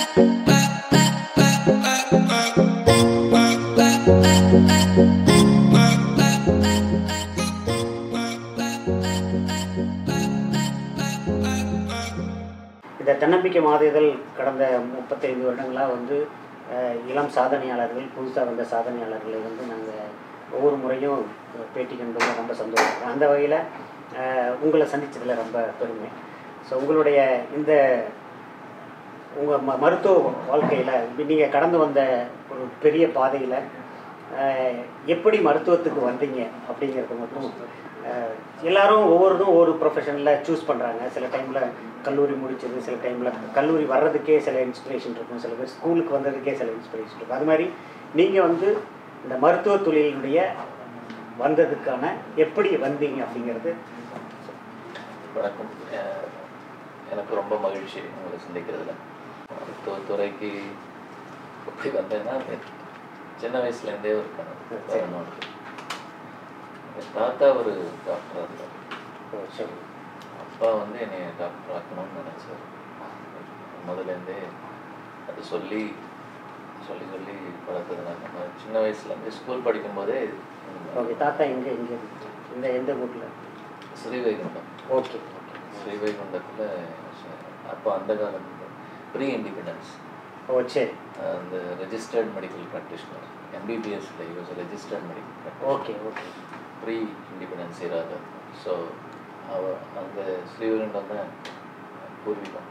இந்த தன்னம்பிக்கை மாத இதழ் கடந்த முப்பத்தைந்து வருடங்களாக வந்து அஹ், இளம் சாதனையாளர்கள் புதுசாக வந்த சாதனையாளர்களை வந்து நாங்கள் ஒவ்வொரு முறையும் பேட்டி கண்டது ரொம்ப சந்தோஷம் அந்த வகையில் உங்களை சந்திச்சதில் ரொம்ப பெருமை ஸோ உங்களுடைய இந்த உங்கள் ம மருத்துவ வாழ்க்கையில் நீங்கள் கடந்து வந்த ஒரு பெரிய பாதையில் எப்படி மருத்துவத்துக்கு வந்தீங்க அப்படிங்கிறது மட்டும் அஹ், எல்லாரும் ஒவ்வொருதும் ஒவ்வொரு ப்ரொஃபஷனில் சூஸ் பண்ணுறாங்க சில டைமில் கல்லூரி முடிச்சது சில டைமில் கல்லூரி வர்றதுக்கே சில இன்ஸ்பிரேஷன் இருக்கும் சில பேர் ஸ்கூலுக்கு வந்ததுக்கே சில இன்ஸ்பிரேஷன் இருக்கும் அது மாதிரி நீங்கள் வந்து இந்த மருத்துவ தொழிலுடைய வந்ததுக்கான எப்படி வந்தீங்க அப்படிங்கிறது வணக்கம் அஹ் எனக்கு ரொம்ப மகிழ்ச்சி உங்களை சந்திக்கிறதுல மருத்துவத்துறைக்கு எப்படி வந்தேன்னா சின்ன வயசுலேருந்தே ஒரு கனவு வரணும் என் தாத்தா ஒரு டாக்டராக இருந்தார் ஓ, சரி அப்பா வந்து என்னை டாக்டர் ஆக்கணும்னு நினச்சார் முதல்லேருந்தே அது சொல்லி சொல்லி சொல்லி வளர்த்ததுனால நான் சின்ன வயசுலேருந்து ஸ்கூல் படிக்கும்போதே ஓகே தாத்தா எங்கே எங்கே இந்த எந்த ஊரில் ஸ்ரீவைகுண்டம் ஓகே ஓகே ஸ்ரீவைகுண்டத்தில் அப்போ அந்த காலம் ப்ரீ இண்டிபெண்டன்ஸ் ஓ சரி அந்த ரெஜிஸ்டர்ட் மெடிக்கல் ப்ராக்டிஷனர் எம்பிபிஎஸ்ல use registered medical okay okay pre independence இராத ஸோ அவ அந்த ஸ்ரீவைகுண்டம் தான் பூர்வீகம்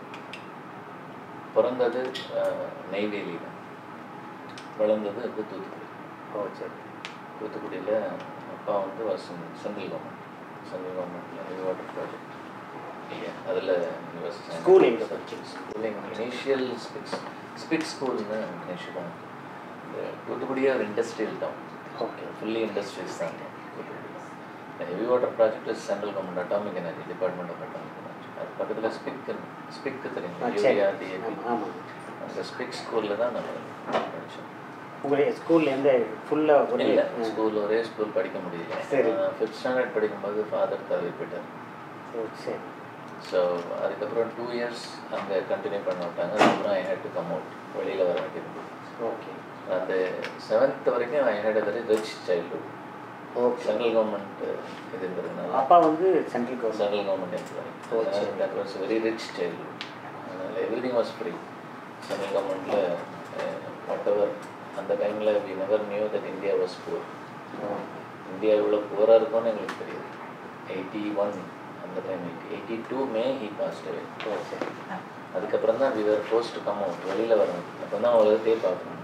பிறந்தது அஹ், நெய்வேலியில் வளர்ந்தது வந்து தூத்துக்குடி ஓ சரி தூத்துக்குடியில் அப்பா வந்து வசம் சென்ட்ரல் கவர்மெண்ட் சென்ட்ரல் கவர்மெண்ட்டில் வாட்டர் ப்ராஜெக்ட் அதில் School எங்க படிச்சீங்க? ஸ்கூலிங் இனிஷியல் ஸ்பிக்ஸ் ஸ்பிக் ஸ்கூல்னு நினச்சிப்போம் இந்த தூத்துக்குடியே ஒரு industrial town okay fully industries தான் heavy water project central government atomic energy department of atomic energy அது பக்கத்தில் ஸ்பிக் ஸ்பிக்கு தெரியும் ஆ, சரி யூரியா டிஏபி ஆமாம் ஆமாம் அந்த ஸ்பிக் ஸ்கூலில் தான் நம்ம படித்தோம் உங்களுடைய ஸ்கூல்ல எந்த ஃபுல்லாக ஒரே இல்லை ஸ்கூல் ஒரே ஸ்கூல் படிக்க முடியல சரி. ஃபிஃப்த் ஸ்டாண்டர்ட் படிக்கும்போது ஃபாதர் தவறி போயிட்டார் ஓ சரி ஸோ அதுக்கப்புறம் டூ இயர்ஸ் அங்கே கண்டினியூ பண்ண விட்டாங்க அதுக்கப்புறம் I had to come out வெளியில் வர வேண்டியது ஓகே அந்த செவன்த் வரைக்கும் I had a very rich childhood okay central government இதுங்கிறதுனால அப்பா வந்து central government central government Oh, employee சரி. That was very rich childhood அதனால் everything was free central கவர்மெண்ட்டில் வாட் எவர் அந்த டைமில் we never knew that India was poor India இவ்வளோ புவராக இருக்கும்னு எங்களுக்கு தெரியாது எயிட்டி ஒன் அந்த time eighty eighty two May he passed away ஓ சரி அதுக்கப்புறம் தான் we were forced to come out வெளியில் வரணும் அப்போ தான் உலகத்தையே பார்க்கணும்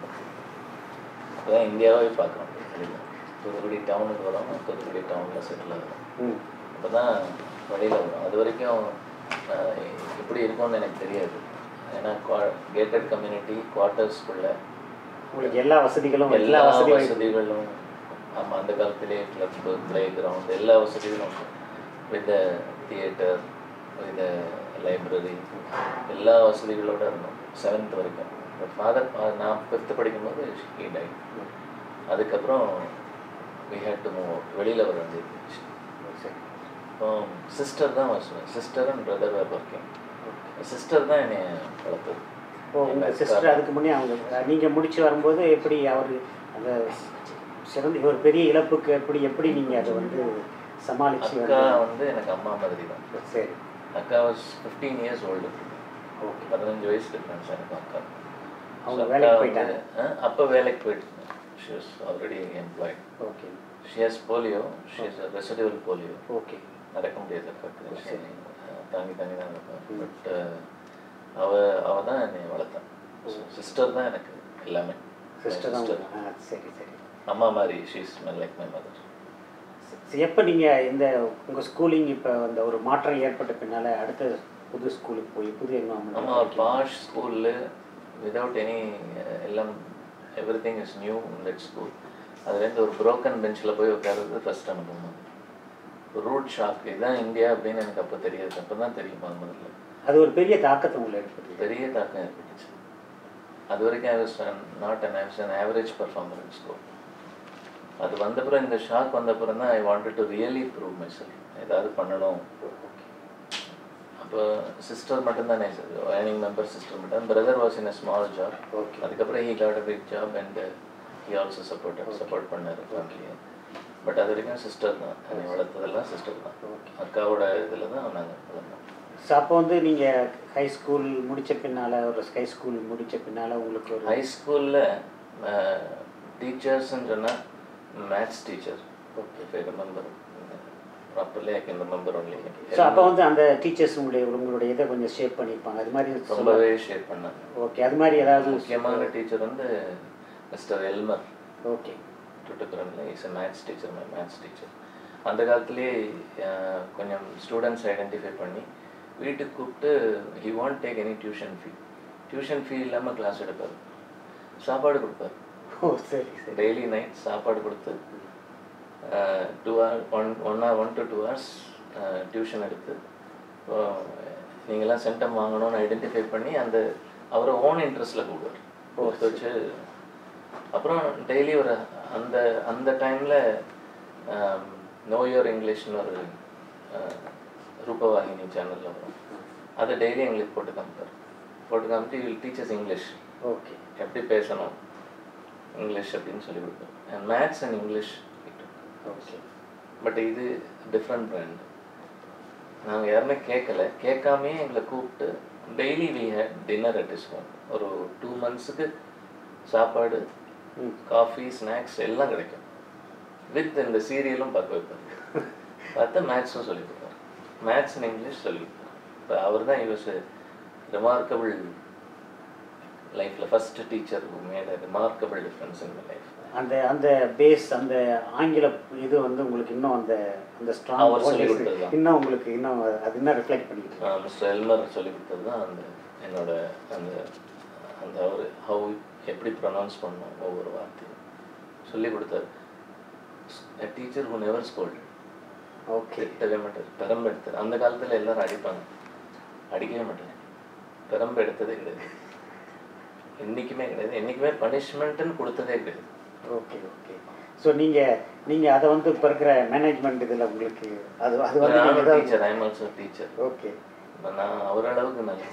அப்போ தான் இந்தியாவே பார்க்குறோம் வெளியில் தூத்துக்குடி டவுனுக்கு வரோம் தூத்துக்குடி டவுனில் செட்டில் ஆகிறோம் ம் அப்போ தான் வெளியில் வரும் அது வரைக்கும் ஆஹ், எப்படி இருக்கும்னு எனக்கு தெரியாது ஏன்னா கேட்டட் கம்யூனிட்டி குவார்ட்டர்ஸ்குள்ள உங்களுக்கு எல்லா வசதிகளும் எல்லா எல்லா வசதியும் வசதிகளும் ஆமாம் அந்த காலத்திலே கிளப்பு ப்ளே கிரவுண்ட் எல்லா வசதிகளும் வித் தியேட்டர் வித் லைப்ரரி எல்லா வசதிகளோட இருந்தோம் செவன்த் வரைக்கும் பட் ஃபாதர் நான் ஃபிஃப்த்து படிக்கும்போது ஹீ டைட் அதுக்கப்புறம் வி ஹேட் டு மூவ் வெளியில் வர வேண்டியது இருந்துச்சு சரி இப்போ சிஸ்டர் தான் வருவேன் sister and brother were working sister தான் என்னை வளர்த்தது ஓ உங்கள் சிஸ்டர் அதுக்கு முன்னே அவங்க நீங்கள் முடிச்சு வரும்போது எப்படி அவர் அந்த சிறந்த ஒரு பெரிய இழப்புக்கு எப்படி எப்படி நீங்கள் அதை வந்து சமாளிச்சு அக்கா வந்து வந்து எனக்கு அம்மா மாதிரி தான் சரி அக்கா was fifteen years old okay பதினஞ்சு வயசு டிஃப்ரென்ஸ் எனக்கு அக்கா அவங்க So, வேலைக்கு அக்கா போயிட்டாங்க வந்து, ஆ, அப்போ வேலைக்கு போயிட்டு she was already employed okay she has polio she has residual polio okay நடக்க முடியாது அக்காவுக்கு சரி. தாங்கி தாங்கி தான் இருப்பேன் ம். பட் அவ அவ தான் என்னை வளர்த்தான் சிஸ்டர் தான் எனக்கு எல்லாமே சிஸ்டர் தான் Sister. ஆ சரி சரி அம்மா மாதிரி she is like my mother சரி, எப்போ நீங்கள் இந்த உங்கள் ஸ்கூலிங் இப்போ அந்த ஒரு மாற்றம் ஏற்பட்ட பின்னால் அடுத்த புது ஸ்கூலுக்கு போய் புது ஆமாம் ஒரு என்வாமெண்ட் பாஷ் ஸ்கூலில் விதவுட் எனி எல்லாம் everything is new let school அதுலேருந்து ஒரு broken பெஞ்சில் போய் உட்காருறது ஃபஸ்ட் அனுபவம் ரூட் ஷாக் இதுதான் இந்தியா அப்படின்னு எனக்கு அப்போ தெரியாது அப்போ தான் தெரியுமா முதல்ல அது ஒரு பெரிய தாக்கத்தை உங்களை ஏற்படுத்தி பெரிய தாக்கம் ஏற்பட்டுச்சு அது வரைக்கும் I was not an I an average performer in school அது வந்தப்புறம் இந்த ஷாக் வந்தப்புறம் தான் I wanted to really prove myself ஏதாவது பண்ணணும் அப்போ சிஸ்டர் மட்டும்தானே ஏர்னிங் மெம்பர் சிஸ்டர் மட்டும் brother was in a small job okay அதுக்கப்புறம் he got a big job and he also support support பண்ணார் ஃபேமிலியை பட் அது வரைக்கும் சிஸ்டர் தான் என்னை வளர்த்ததெல்லாம் சிஸ்டர் தான் ஓகே அக்காவோட இதில் தான் நாங்கள் வளர்ந்தோம் ஸோ அப்போ வந்து நீங்கள் ஹை ஸ்கூல் முடித்த பின்னால் ஒரு ஹை ஸ்கூல் முடித்த பின்னால் உங்களுக்கு ஒரு ஹை ஸ்கூலில் டீச்சர்ஸ்ன்னு சொன்னால் maths teacher okay if I remember properly I can remember only so அப்போ வந்து அந்த டீச்சர்ஸ் உங்களுடைய உங்களுடைய இதை கொஞ்சம் ஷேப் பண்ணியிருப்பாங்க அது மாதிரி சொல்ல- ரொம்பவே ஷேர் பண்ணேன் ஓகே அது மாதிரி ஏதாவது முக்கியமான டீச்சர் வந்து மிஸ்டர் எல்மர் ஓகே டுட்டுக்குரனில் is a maths teacher my maths teacher அந்த காலத்துலேயே அஹ், கொஞ்சம் ஸ்டூடெண்ட்ஸ் ஐடென்டிஃபை பண்ணி வீட்டுக்கு கூப்பிட்டு he want take any tuition fee tuition fee இல்லாமல் கிளாஸ் எடுப்பார் சாப்பாடு கொடுப்பார் ஓ சரி சரி டெய்லி நைட் சாப்பாடு கொடுத்து two hour one one hour one to two hours tuition எடுத்து நீங்களாம் சென்டம் வாங்கணும்னு ஐடென்டிஃபை பண்ணி அந்த அவரை ஓன் இன்ட்ரெஸ்ட்டில் கூப்பிடுவார் கொடுத்து வச்சு அப்புறம் டெய்லி ஒரு அந்த அந்த டைமில் நோயோர் இங்கிலீஷ்னு ஒரு அஹ், ரூபவாகினி சேனலில் வரும் அதை டெய்லி எங்களுக்கு போட்டு காமிப்பார் போட்டு காமிச்சு வில் டீச்சர்ஸ் இங்கிலீஷ் ஓகே எப்படி பேசணும் இங்கிலீஷ் அப்படின்னு சொல்லி கொடுப்போம் and maths and English okay but இது டிஃப்ரெண்ட் பிராண்ட் நாங்கள் யாருமே கேட்கல கேட்காமே எங்களை கூப்பிட்டு daily we had dinner at is home ஒரு டூ மந்த்ஸுக்கு சாப்பாடு ம் காஃபி ஸ்நாக்ஸ் எல்லாம் கிடைக்கும் வித் இந்த சீரியலும் பார்க்க வைப்பார் பார்த்து மேத்ஸும் சொல்லி கொடுப்பார் மேத்ஸ் அண்ட் இங்கிலீஷ் சொல்லி கொடுப்பார் இப்போ அவர் தான் யூஸ் ரிமார்க்கபிள் லைஃப்பில் first teacher made a remarkable difference in my life அந்த அந்த பேஸ் அந்த ஆங்கில இது வந்து உங்களுக்கு இன்னும் அந்த அந்த ஸ்ட்ராங் அவர் சொல்லிக் கொடுத்ததுதான். இன்னும் உங்களுக்கு இன்னும் அது இன்னும் ரிஃப்ளெக்ட் பண்ணிக்கிட்டு மிஸ்டர் எல்மர் சொல்லி கொடுத்தது தான் அந்த என்னோட அந்த அந்த அவர் ஹவு எப்படி ப்ரொனவுன்ஸ் பண்ணணும் ஒவ்வொரு வார்த்தையும் சொல்லி கொடுத்தாரு teacher who never scolded okay திட்டவே மாட்டார் பெரம்பு எடுத்தார் அந்த காலத்தில் எல்லாரும் அடிப்பாங்க அடிக்கவே மாட்டாங்க பெரம்பு எடுத்ததே கிடையாது என்றைக்குமே கிடையாது என்றைக்குமே பனிஷ்மெண்ட்டுன்னு கொடுத்ததே கிடையாது ஓகே ஓகே ஸோ நீங்கள் நீங்கள் அதை வந்து இப்போ இருக்கிற மேனேஜ்மெண்ட் இதில் உங்களுக்கு அது அது வந்து நீங்கள் நானும் ஏதாவது teacher I'm also teacher okay நான் அவரளவுக்கு நல்ல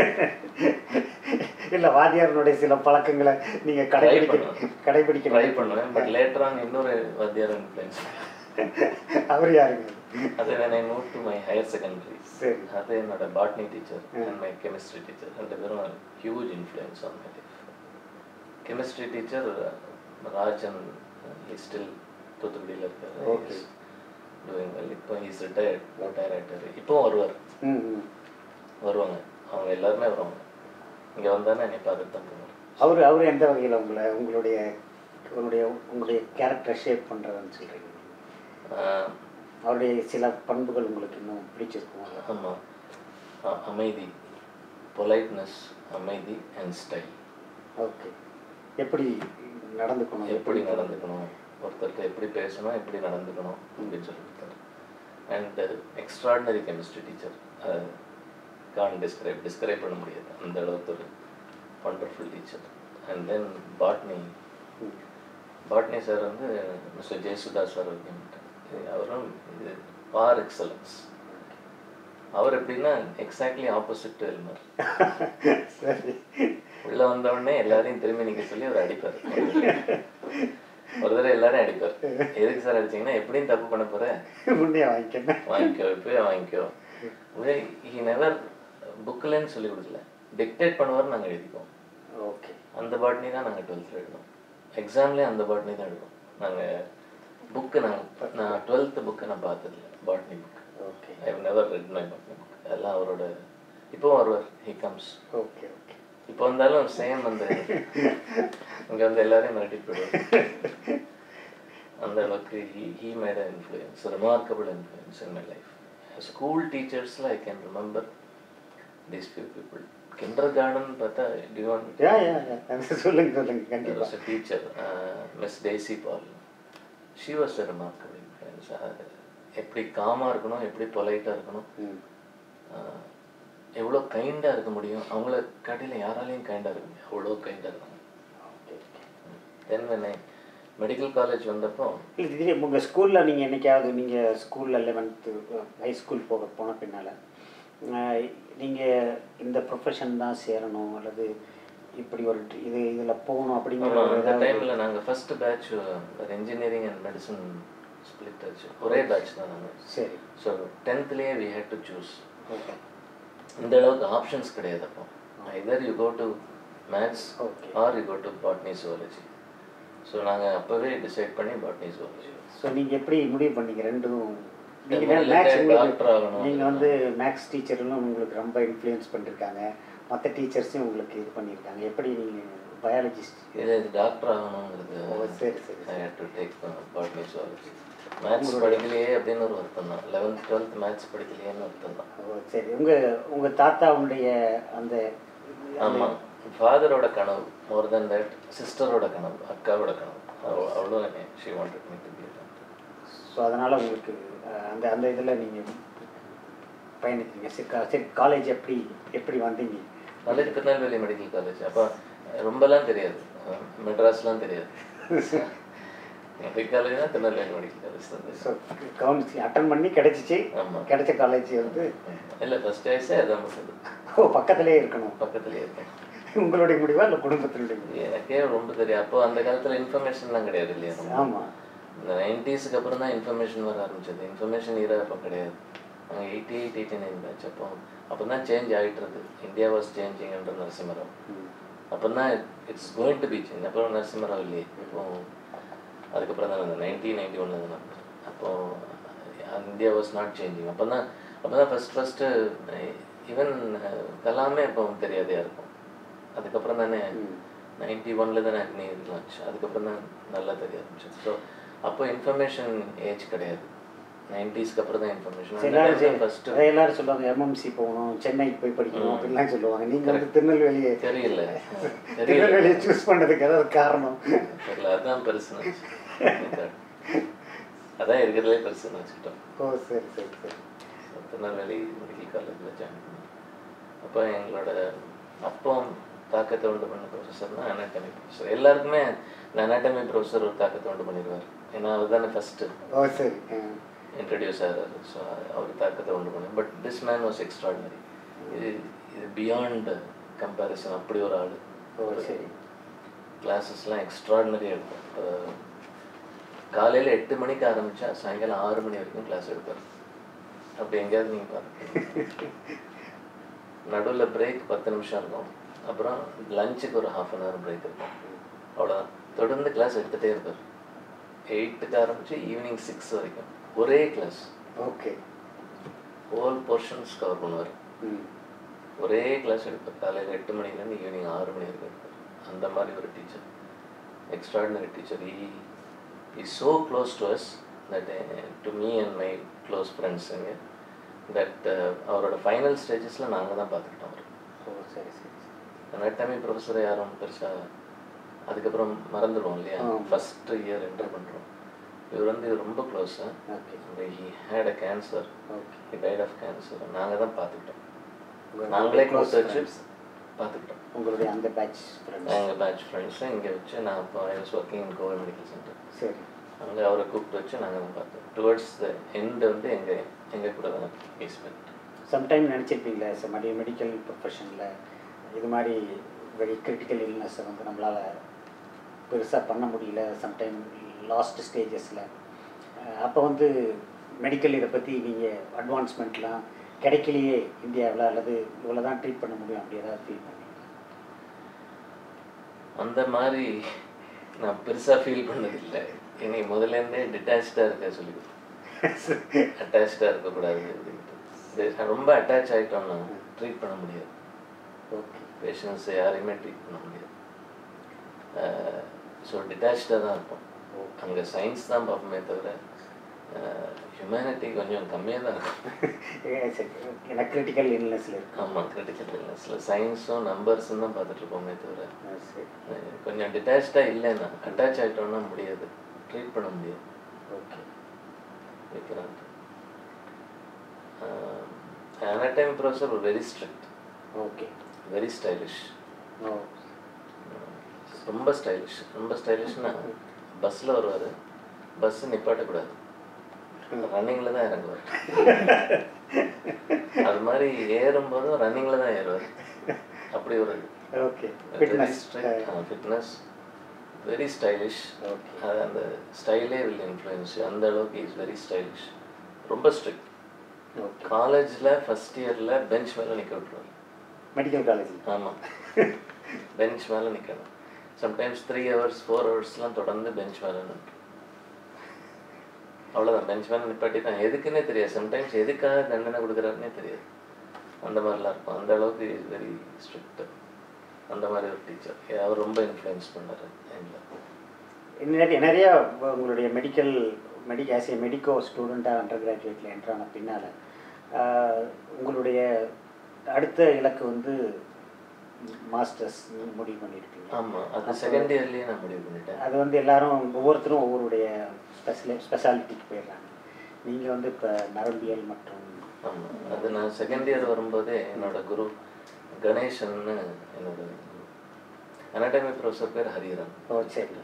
இல்லை வாத்தியாரனுடைய சில பழக்கங்களை நீங்கள் கடைபிடிக்க பண்ணுவேன். கடைபிடிக்க ட்ரை பண்ணுவேன் பட் லேட்டர் ஆன் இன்னொரு வாத்தியார் இன்ஃப்ளூயன்ஸ் அவர் யாருங்க அது when I moved to my higher secondary சரி அது என்னோட botany teacher and my chemistry teacher ரெண்டு பேரும் huge influence on my life chemistry teacher Rajan he still தூத்துக்குடியில் இருக்காரு Okay. டூயிங் வெல் இப்போ ஹீஸ் ரிட்டையர்ட் ரிட்டையர் ஆகிட்டாரு இப்போ வருவார் ம் ம் வருவாங்க அவங்க எல்லாருமே வருவாங்க இங்கே வந்தானே என்னை பார்த்துட்டு தான் போவார் அவர் அவர் எந்த வகையில் உங்களை உங்களுடைய உங்களுடைய உங்களுடைய கேரக்டரை ஷேப் பண்ணுறதுன்னு சொல்கிறீங்க அவருடைய சில பண்புகள் உங்களுக்கு இன்னும் பிடிச்சிருக்கும் ஆமாம் அமைதி பொலைட்னஸ் அமைதி அண்ட் ஸ்டைல் ஓகே எப்படி நடந்துக்கணும் எப்படி நடந்துக்கணும் ஒருத்தர்கிட்ட எப்படி பேசணும் எப்படி நடந்துக்கணும் அப்படின்னு சொல்லி கொடுத்தாரு and extraordinary chemistry teacher can't describe describe பண்ண முடியாது அந்த அளவுக்கு ஒரு wonderful teacher and then botany ம். பாட்னி சார் வந்து மிஸ்டர் ஜெயசுதா சார் அவரும் இது பார் எக்ஸலன்ஸ் அவர் எப்படின்னா எக்ஸாக்ட்லி ஆப்போசிட் எல்மர் சரி உள்ள வந்த உடனே எல்லாரையும் திரும்பி நிக்க சொல்லி அவர் அடிப்பார் ஒரு தடவை எல்லாரும் அடிப்பார் எதுக்கு சார் அடிச்சீங்கன்னா எப்படியும் தப்பு பண்ண போற முன்னே வாங்கிக்கங்க வாங்கிக்கோ இப்பவே வாங்கிக்கோ ஹி நெவர் புக்கில்னு சொல்லி கொடுக்கல டிக்டேட் பண்ணுவார் நாங்கள் எழுதிக்குவோம் ஓகே அந்த பாட்னி தான் நாங்கள் டுவெல்த்தில் எழுதுவோம் எக்ஸாம்லேயே அந்த பாட்னி தான் எழுதுவோம் நாங்கள் புக்கு நாங்கள் நான் டுவெல்த்து புக்கு நான் பார்த்ததில்ல botany book okay I have never read my botany book எல்லாம் அவரோட இப்போவும் வருவார் ஹி கம்ஸ் ஓகே ஓகே இப்போ வந்தாலும் சேம் அந்த இங்க வந்து எல்லாரையும் மிரட்டிட்டு போயிடுவார் அந்த அளவுக்கு he he made a influence remarkable influence in my life school டீச்சர்ஸில் I can remember these few people kindergarten பார்த்தா டிவான் யா யா யா அது சொல்லுங்க சொல்லுங்க கண்டிப்பா was a teacher Miss Daisy Paul she was a remarkable influence எப்படி காமாக இருக்கணும் எப்படி பொலைட்டாக இருக்கணும் ம் ஆஹ் எவ்வளோ கைண்டாக இருக்க முடியும் அவங்கள காட்டில யாராலையும் கைண்டாக இருக்க முடியும் அவ்வளோ கைண்டாக இருக்காங்க okay okay then when medical college வந்தப்போ இல்லை திடீர் உங்கள் ஸ்கூலில் நீங்கள் என்னைக்காவது நீங்கள் ஸ்கூலில் லெவன்த்து ஹை ஸ்கூல் போக போன பின்னால் நீங்கள் இந்த ப்ரொஃபஷன் தான் சேரணும் அல்லது இப்படி ஒரு ட்- இது இதில் போகணும் அப்படிங்கிற ஆமாம் ஒரு அந்த ஏதாவது டைமில் நாங்கள் first batch engineering and medicine split ஆச்சு ஒரே பேட்ச் தான் நாங்கள் சரி ஸோ டென்த்லேயே we had to choose okay இந்த அளவுக்கு ஆப்ஷன்ஸ் கிடையாது அப்போ either you go to maths okay or you go to botany zoology so நாங்கள் அப்போவே டிசைட் பண்ணி பாட்னி zoology ஸோ நீங்கள் எப்படி முடிவு பண்ணீங்க ரெண்டும் நீங்கள் முதல்ல மேக்ஸ் உங்களுக்கு டாக்டர் ஆகணும் நீங்கள் வந்து மேக்ஸ் டீச்சர்லாம் உங்களுக்கு ரொம்ப இன்ஃப்ளூயன்ஸ் பண்ணியிருக்காங்க மற்ற டீச்சர்ஸையும் உங்களுக்கு இது பண்ணியிருக்காங்க எப்படி நீங்கள் பயாலஜிஸ்ட் இல்லை இது டாக்டர் ஆகணுங்கிறது ஓ சரி சரி I had to take botany zoology maths படிக்கலையே அப்படின்னு ஒரு வருத்தம் தான் லெவன்த் டுவெல்த் மேத்ஸ் படிக்கலையேன்னு வருத்தம் தான் ஓ சரி உங்கள் உங்கள் தாத்தாவுடைய அந்த ஆமாம் ஃபாதரோட கனவு மோர் தென் தட் சிஸ்டரோட கனவு அக்காவோட கனவு அவ- அவளும் என்னை she wanted me to be so அதனால் உங்களுக்கு அஹ், அந்த அந்த இதில் நீங்கள் பயணிக்கிறீங்க சரி கா- சரி காலேஜ் எப்படி எப்படி வந்தீங்க காலேஜ் திருநெல்வேலி மெடிக்கல் காலேஜ் அப்போ ரொம்பலாம் தெரியாது அஹ் மெட்ராஸ்லாம் தெரியாது மெடிக்கல் காலேஜ் தான் திருநெல்வேலி மெடிக்கல் காலேஜ் தான் தெரியும் ஸோ கவுன்சிலிங் அட்டன் பண்ணி கிடைச்சிச்சு ஆமாம் கிடைச்ச காலேஜ் வந்து இல்லை ஃபர்ஸ்ட் சாய்ஸே அதான் முடிச்சது ஓ பக்கத்துலேயே இருக்கணும் பக்கத்துலேயே இருக்கேன் உங்களுடைய முடிவா இல்லை குடும்பத்தினுடைய முடிவா எனக்கே ரொம்ப தெரியும் அப்போ அந்த காலத்தில் இன்ஃபர்மேஷன்லாம் கிடையாது இல்லையா ரொம்ப. ஆமாம் இந்த நைன்டிஸுக்கு அப்புறம் தான் இன்ஃபர்மேஷன் வர ஆரம்பிச்சது இன்ஃபர்மேஷன் ஈரா அப்போ கிடையாது நாங்கள் eighty eight eighty nine batch அப்போ அப்போ தான் சேஞ்ச் ஆகிட்டு இருக்கு இந்தியா வாஸ் சேஞ்சிங்ன்ற நரசிம்மராவ் அப்போ தான் it's going to be change அப்புறம் நரசிம்மராவ் இல்லையே இப்போ அதுக்கப்புறம் தான் அந்த நைன்டீன் நைன்டி ஒன்ல தான் நடந்தது. அப்போ இந்தியா வாஸ் நாட் சேஞ்சிங் அப்போ தான் அப்போ தான் ஃபஸ்ட் ஃபஸ்ட்டு ஈவன் கலாமே அப்போ தெரியாதே இருக்கும் அதுக்கப்புறம் தானே நைன்டி ஒன்ல தான் அக்னி லான்ச் அதுக்கப்புறம் தான் நல்லா தெரிய ஆரம்பிச்சது ஸோ அப்போ இன்ஃபர்மேஷன் ஏஜ் கிடையாது நைன்டிஸ்க்கு அப்புறம் தான் சரி, எல்லாரும் இன்ஃபர்மேஷன் சரி, ஃபர்ஸ்ட் அதான் எல்லாரும் சொல்லுவாங்க எம்எம்சி போகணும் சென்னைக்கு போய் படிக்கணும் அப்படின்லாம் சொல்லுவாங்க நீங்க வந்து திருநெல்வேலியை தெரியல தெரியல திருநெல்வேலியை சூஸ் பண்ணதுக்கு ஏதாவது காரணம் தெரியல அதான் பெருசுன்னு வச்சுக்கிட்டோம். அதான் இருக்கிறதுலே பெருசுன்னு வச்சுக்கிட்டோம் ஓ சரி சரி சரி திருநெல்வேலி மெடிக்கல் காலேஜில் ஜாயின் பண்ணேன் அப்போ எங்களோட அப்போ தாக்கத்தை உண்டு பண்ண ப்ரொஃபஸர்னா அனாட்டமி ப்ரொஃபஸர் எல்லாருக்குமே இந்த அனாட்டமி ப்ரொஃபஸர் ஒரு தாக்கத்தை உண்டு பண்ணிடுவார் ஏன்னா அவர் தானே ஃபஸ்ட்டு ஓ சரி ஆ. இன்ட்ரடியூஸ் ஆகிறாரு ஸோ அவர் தாக்கத்தை உண்டு பண்ணி but this man was extraordinary இது இது பியாண்ட் கம்பேரிசன் அப்படி ஒரு ஆள் ஓ சரி கிளாஸஸ்லாம் எக்ஸ்ட்ராடினரியாக எடுப்பார் இப்போ காலையில் எட்டு மணிக்கு ஆரம்பித்தா சாயங்காலம் ஆறு மணி வரைக்கும் கிளாஸ் எடுப்பார் அப்படி எங்கேயாவது நீங்கள் பாருங்க நடுவில் பிரேக் பத்து நிமிஷம் இருக்கும் அப்புறம் லஞ்சுக்கு ஒரு ஹாஃப் அன் ஹவர் பிரேக் இருக்கும் அவ்வளோதான் தொடர்ந்து கிளாஸ் எடுத்துகிட்டே இருப்பார் எயிட்டுக்கு ஆரம்பித்து ஈவினிங் சிக்ஸ் வரைக்கும் ஒரே class okay whole portions cover பண்ணுவார் ம் ஒரே கிளாஸ் எடுப்பார் காலையில் எட்டு மணிலேருந்து ஈவினிங் ஆறு மணி வரைக்கும் எடுப்பார் அந்த மாதிரி ஒரு teacher extraordinary teacher he is so close to us that to me and my close ஃப்ரெண்ட்ஸுங்க தட் அவரோட ஃபைனல் ஸ்டேஜஸில் நாங்கள் தான் பார்த்துக்கிட்டோம் அவர் ஓ சரி சரி அனாட்டமி ப்ரொஃபஸரை யாரும் பெருசாக அதுக்கப்புறம் மறந்துடுவோம் இல்லையா ஆமா. ஃபஸ்ட் இயர் என்டர் பண்ணுறோம் இவர் வந்து ரொம்ப close okay he had a cancer okay he died of cancer நாங்கள் தான் பார்த்துக்கிட்டோம் உங்களுடைய நாங்களே close க்ளோஸ் வச்சு friends. பார்த்துக்கிட்டோம் உங்களுடைய அந்த பேட்ச் ஃப்ரெண்ட்ஸ் எங்கள் பேட்ச் ஃப்ரெண்ட்ஸும் இங்கே வச்சு நான் இப்போ I was working in Kovai medical centre சரி அங்கே அவரை கூப்பிட்டு வச்சு நாங்கள் தான் பார்த்தோம் டுவர்ட்ஸ் த எண்டு வந்து எங்கள் எங்கள் கூட தான் ஃபேஸ் பண்ணிட்டு சம்டைம் நினச்சிருப்பீங்களா சார் மடிய மெடிக்கல் ப்ரொஃபஷனில் இது மாதிரி வெரி கிரிட்டிக்கல் இல்னஸை வந்து நம்மளால் பெருசாக பண்ண முடியல சம்டைம் லாஸ்ட் ஸ்டேஜஸில் அப்போ வந்து மெடிக்கல் இதை பற்றி நீங்கள் அட்வான்ஸ்மெண்ட்லாம் கிடைக்கலையே இந்தியாவில் அல்லது இவ்வளோ தான் ட்ரீட் பண்ண முடியும் அப்படி ஏதாவது ஃபீல் பண்ணீங்க அந்த மாதிரி நான் பெருசாக ஃபீல் பண்ணதில்லை என்னை முதல்லேருந்தே டிட்டாச்சாக இருக்க சொல்லி அட்டாச்சாக இருக்கக்கூடாது அப்படின்ட்டு இது ரொம்ப அட்டாச் ஆகிட்டோம்னா ட்ரீட் பண்ண முடியாது ஓகே பேஷண்ட்ஸை யாரையுமே ட்ரீட் பண்ண முடியாது ஸோ டிட்டாச்சாக தான் இருப்போம் அங்கே சயின்ஸ் தான் பார்ப்போமே தவிர ஹியூமனிட்டி கொஞ்சம் கம்மியாக தான் இருக்கும் எனக்கு கிரிட்டிக்கல் இல்னஸில் இருக்கு ஆமாம் கிரிட்டிக்கல் இல்னஸில் சயின்ஸும் நம்பர்ஸும் தான் பார்த்துட்டு இருப்போமே தவிர ஆ, சரி அஹ் கொஞ்சம் டிட்டாச்சாக இல்லைன்னா அட்டாச் ஆகிட்டோம்னா முடியாது ட்ரீட் பண்ண முடியாது okay Vikrant anatomy professor very strict okay very stylish ஓ ரொம்ப ஸ்டைலிஷ் ரொம்ப ஸ்டைலிஷ்னா பஸ்ஸில் வருவார் பஸ்ஸு நிப்பாட்டக்கூடாது ரன்னிங்கில் தான் இறங்குவார் அது மாதிரி ஏறும்போதும் ரன்னிங்கில் தான் ஏறுவார் அப்படி ஒரு okay fitness fitness very stylish okay அது அந்த ஸ்டைலே வில் இன்ஃப்ளூயன்ஸ் அந்த அளவுக்கு இஸ் வெரி ஸ்டைலிஷ் ரொம்ப ஸ்ட்ரிக்ட் ஓகே காலேஜில் ஃபஸ்ட் இயரில் பெஞ்ச் மேலே நிற்க விட்ருவார் மெடிக்கல் காலேஜ் ஆமாம் பெஞ்ச் மேலே நிற்கணும் சம்டைம்ஸ் த்ரீ ஹவர்ஸ் ஃபோர் ஹவர்ஸ்லாம் தொடர்ந்து பெஞ்ச் மேலே நின்று அவ்வளோதான் பெஞ்ச் மேலே நிப்பாட்டி தான் எதுக்குன்னே தெரியாது சம்டைம்ஸ் எதுக்காக தண்டனை கொடுக்குறாருன்னே தெரியாது அந்த மாதிரிலாம் இருக்கும் அந்த அளவுக்கு இஸ் வெரி ஸ்ட்ரிக்ட் அந்த மாதிரி ஒரு டீச்சர் அவர் ரொம்ப இன்ஃப்ளூயன்ஸ் பண்ணார் எங்களை நிறைய நிறையா உங்களுடைய மெடிக்கல் மெடி ஆஸ் ஏ மெடிக்கோ ஸ்டூடெண்ட்டாக அண்டர் கிராஜுவேட்டில் என்ட்ரான பின்னால் உங்களுடைய அடுத்த இலக்கு வந்து மாஸ்டர்ஸ் முடிவு பண்ணியிருக்கீங்க ஆமாம் அது செகண்ட் இயர்லேயே நான் முடிவு பண்ணிட்டேன் அது வந்து எல்லாரும் ஒவ்வொருத்தரும் ஒவ்வொருடைய ஸ்பெஷலி ஸ்பெஷாலிட்டிக்கு போயிடுறாங்க நீங்கள் வந்து இப்போ நரம்பியல் மற்றும் ஆமாம் அது நான் செகண்ட் இயர் வரும்போதே என்னோட குரு கணேசன்னு என்னோட அனாட்டமி ப்ரொஃபஸர் பேர் ஹரிஹரன் ஓ சரி